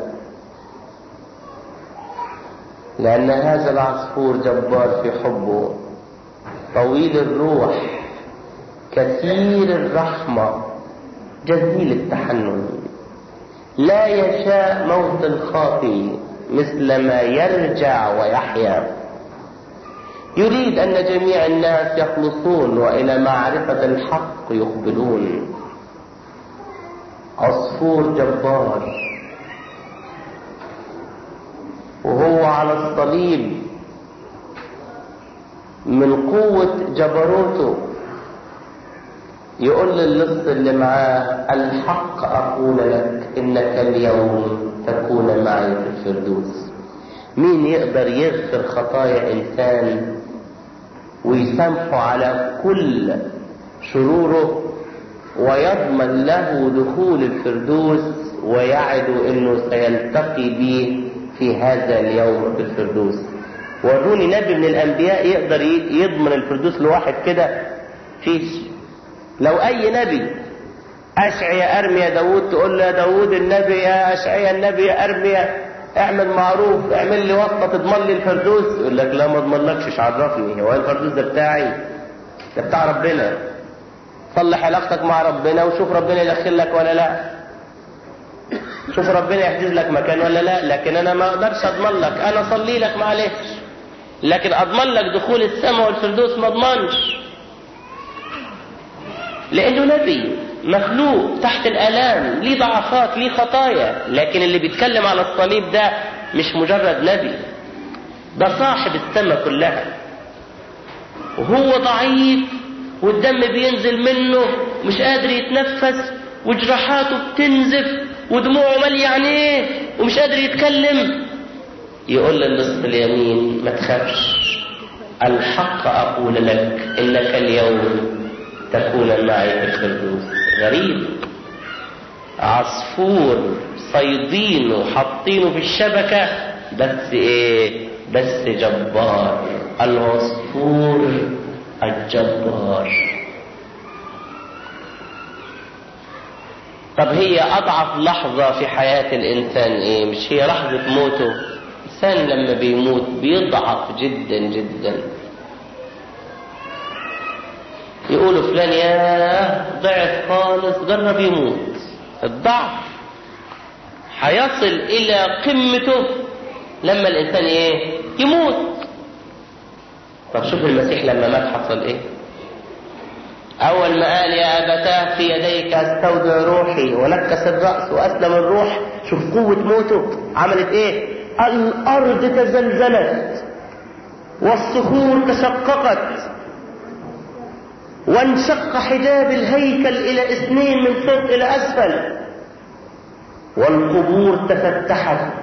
لان هذا العصفور جبار في حبه طويل الروح كثير الرحمة جزيل التحنن لا يشاء موت الخاطي مثل ما يرجع ويحيا يريد أن جميع الناس يخلصون وإلى معرفة الحق يقبلون عصفور جبار وهو على الصليب من قوة جبروته يقول للص اللي معاه الحق أقول لك إنك اليوم تكون معي في الفردوس مين يقدر يغفر خطايا إنسان ويسامحه على كل شروره ويضمن له دخول الفردوس ويعد انه سيلتقي به في هذا اليوم في الفردوس وروني نبي من الانبياء يقدر يضمن الفردوس لواحد كده فيش لو اي نبي اشعيا ارميا داوود تقول له يا داوود النبي يا اشعيا النبي يا ارميا اعمل معروف اعمل لي واسطه تضمن لي الفردوس يقول لك لا ما اضمنلكش مش عرفني هو الفردوس ده بتاعي ده بتاع ربنا صلح علاقتك مع ربنا وشوف ربنا يدخل لك ولا لا شوف ربنا يحجز لك مكان ولا لا لكن انا ما اقدرش اضمن لك انا اصلي لك معلش لكن اضمن لك دخول السماء والفردوس ما اضمنش لانه نبي مخلوق تحت الالام ليه ضعفات ليه خطايا لكن اللي بيتكلم على الصليب ده مش مجرد نبي ده صاحب السماء كلها وهو ضعيف والدم بينزل منه مش قادر يتنفس وجراحاته بتنزف ودموعه مالية عينيه ومش قادر يتكلم يقول للنصف اليمين ما تخافش الحق أقول لك إنك اليوم تكون معي في الفردوس غريب عصفور صيدينه حاطينه في الشبكة بس ايه بس جبار العصفور الجبار طب هي أضعف لحظة في حياة الإنسان إيه؟ مش هي لحظة موته؟ الإنسان لما بيموت بيضعف جدا جدا. يقولوا فلان ياه ضعف خالص جرب يموت. الضعف هيصل إلى قمته لما الإنسان إيه؟ يموت. طب شوف المسيح لما مات حصل إيه؟ أول ما قال يا أبتاه في يديك أستودع روحي ونكس الرأس وأسلم الروح شوف قوة موته عملت إيه؟ الأرض تزلزلت والصخور تشققت وانشق حجاب الهيكل إلى اثنين من فوق إلى أسفل والقبور تفتحت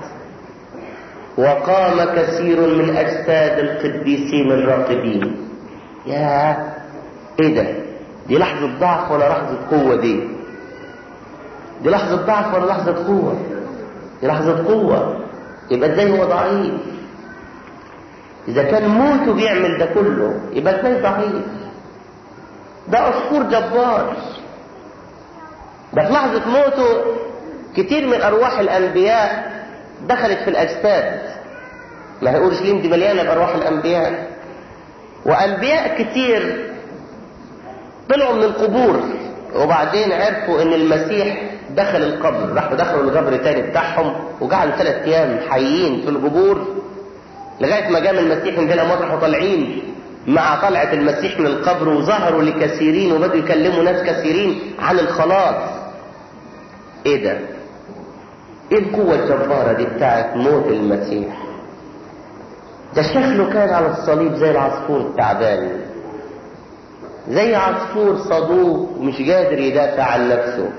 وقام كثير من أجساد القديسين الراقدين يا إيه ده؟ دي لحظة ضعف ولا لحظة قوة دي دي لحظة ضعف ولا لحظة قوة دي لحظة قوة يبقى ازاي هو ضعيف إذا كان موته بيعمل ده كله يبقى ازاي ضعيف ده عصفور جبار ده في لحظة موته كتير من أرواح الأنبياء دخلت في الأجساد ما هي أورشليم دي مليانة بأرواح الأنبياء وأنبياء كتير طلعوا من القبور وبعدين عرفوا ان المسيح دخل القبر راحوا دخلوا القبر تاني بتاعهم وقعدوا ثلاث ايام حيين في القبور لغايه ما جاء المسيح من بلا مطرح وطالعين مع طلعة المسيح من القبر وظهروا لكثيرين وبدوا يكلموا ناس كثيرين عن الخلاص ايه ده ايه القوة الجبارة دي بتاعت موت المسيح ده شكله كان على الصليب زي العصفور التعبان زي عصفور صدوق ومش قادر يدافع عن نفسه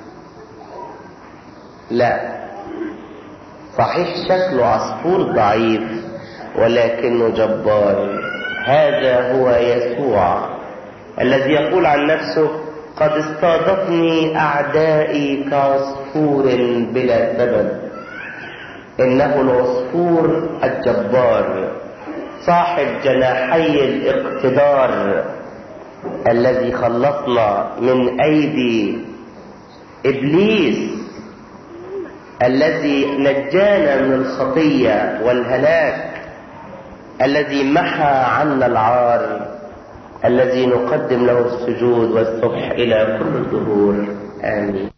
لا صحيح شكله عصفور ضعيف ولكنه جبار هذا هو يسوع الذي يقول عن نفسه قد اصطادتني اعدائي كعصفور بلا سبب انه العصفور الجبار صاحب جناحي الاقتدار الذي خلصنا من ايدي ابليس الذي نجانا من الخطيه والهلاك الذي محى عنا العار الذي نقدم له السجود والسبح الى كل الظهور امين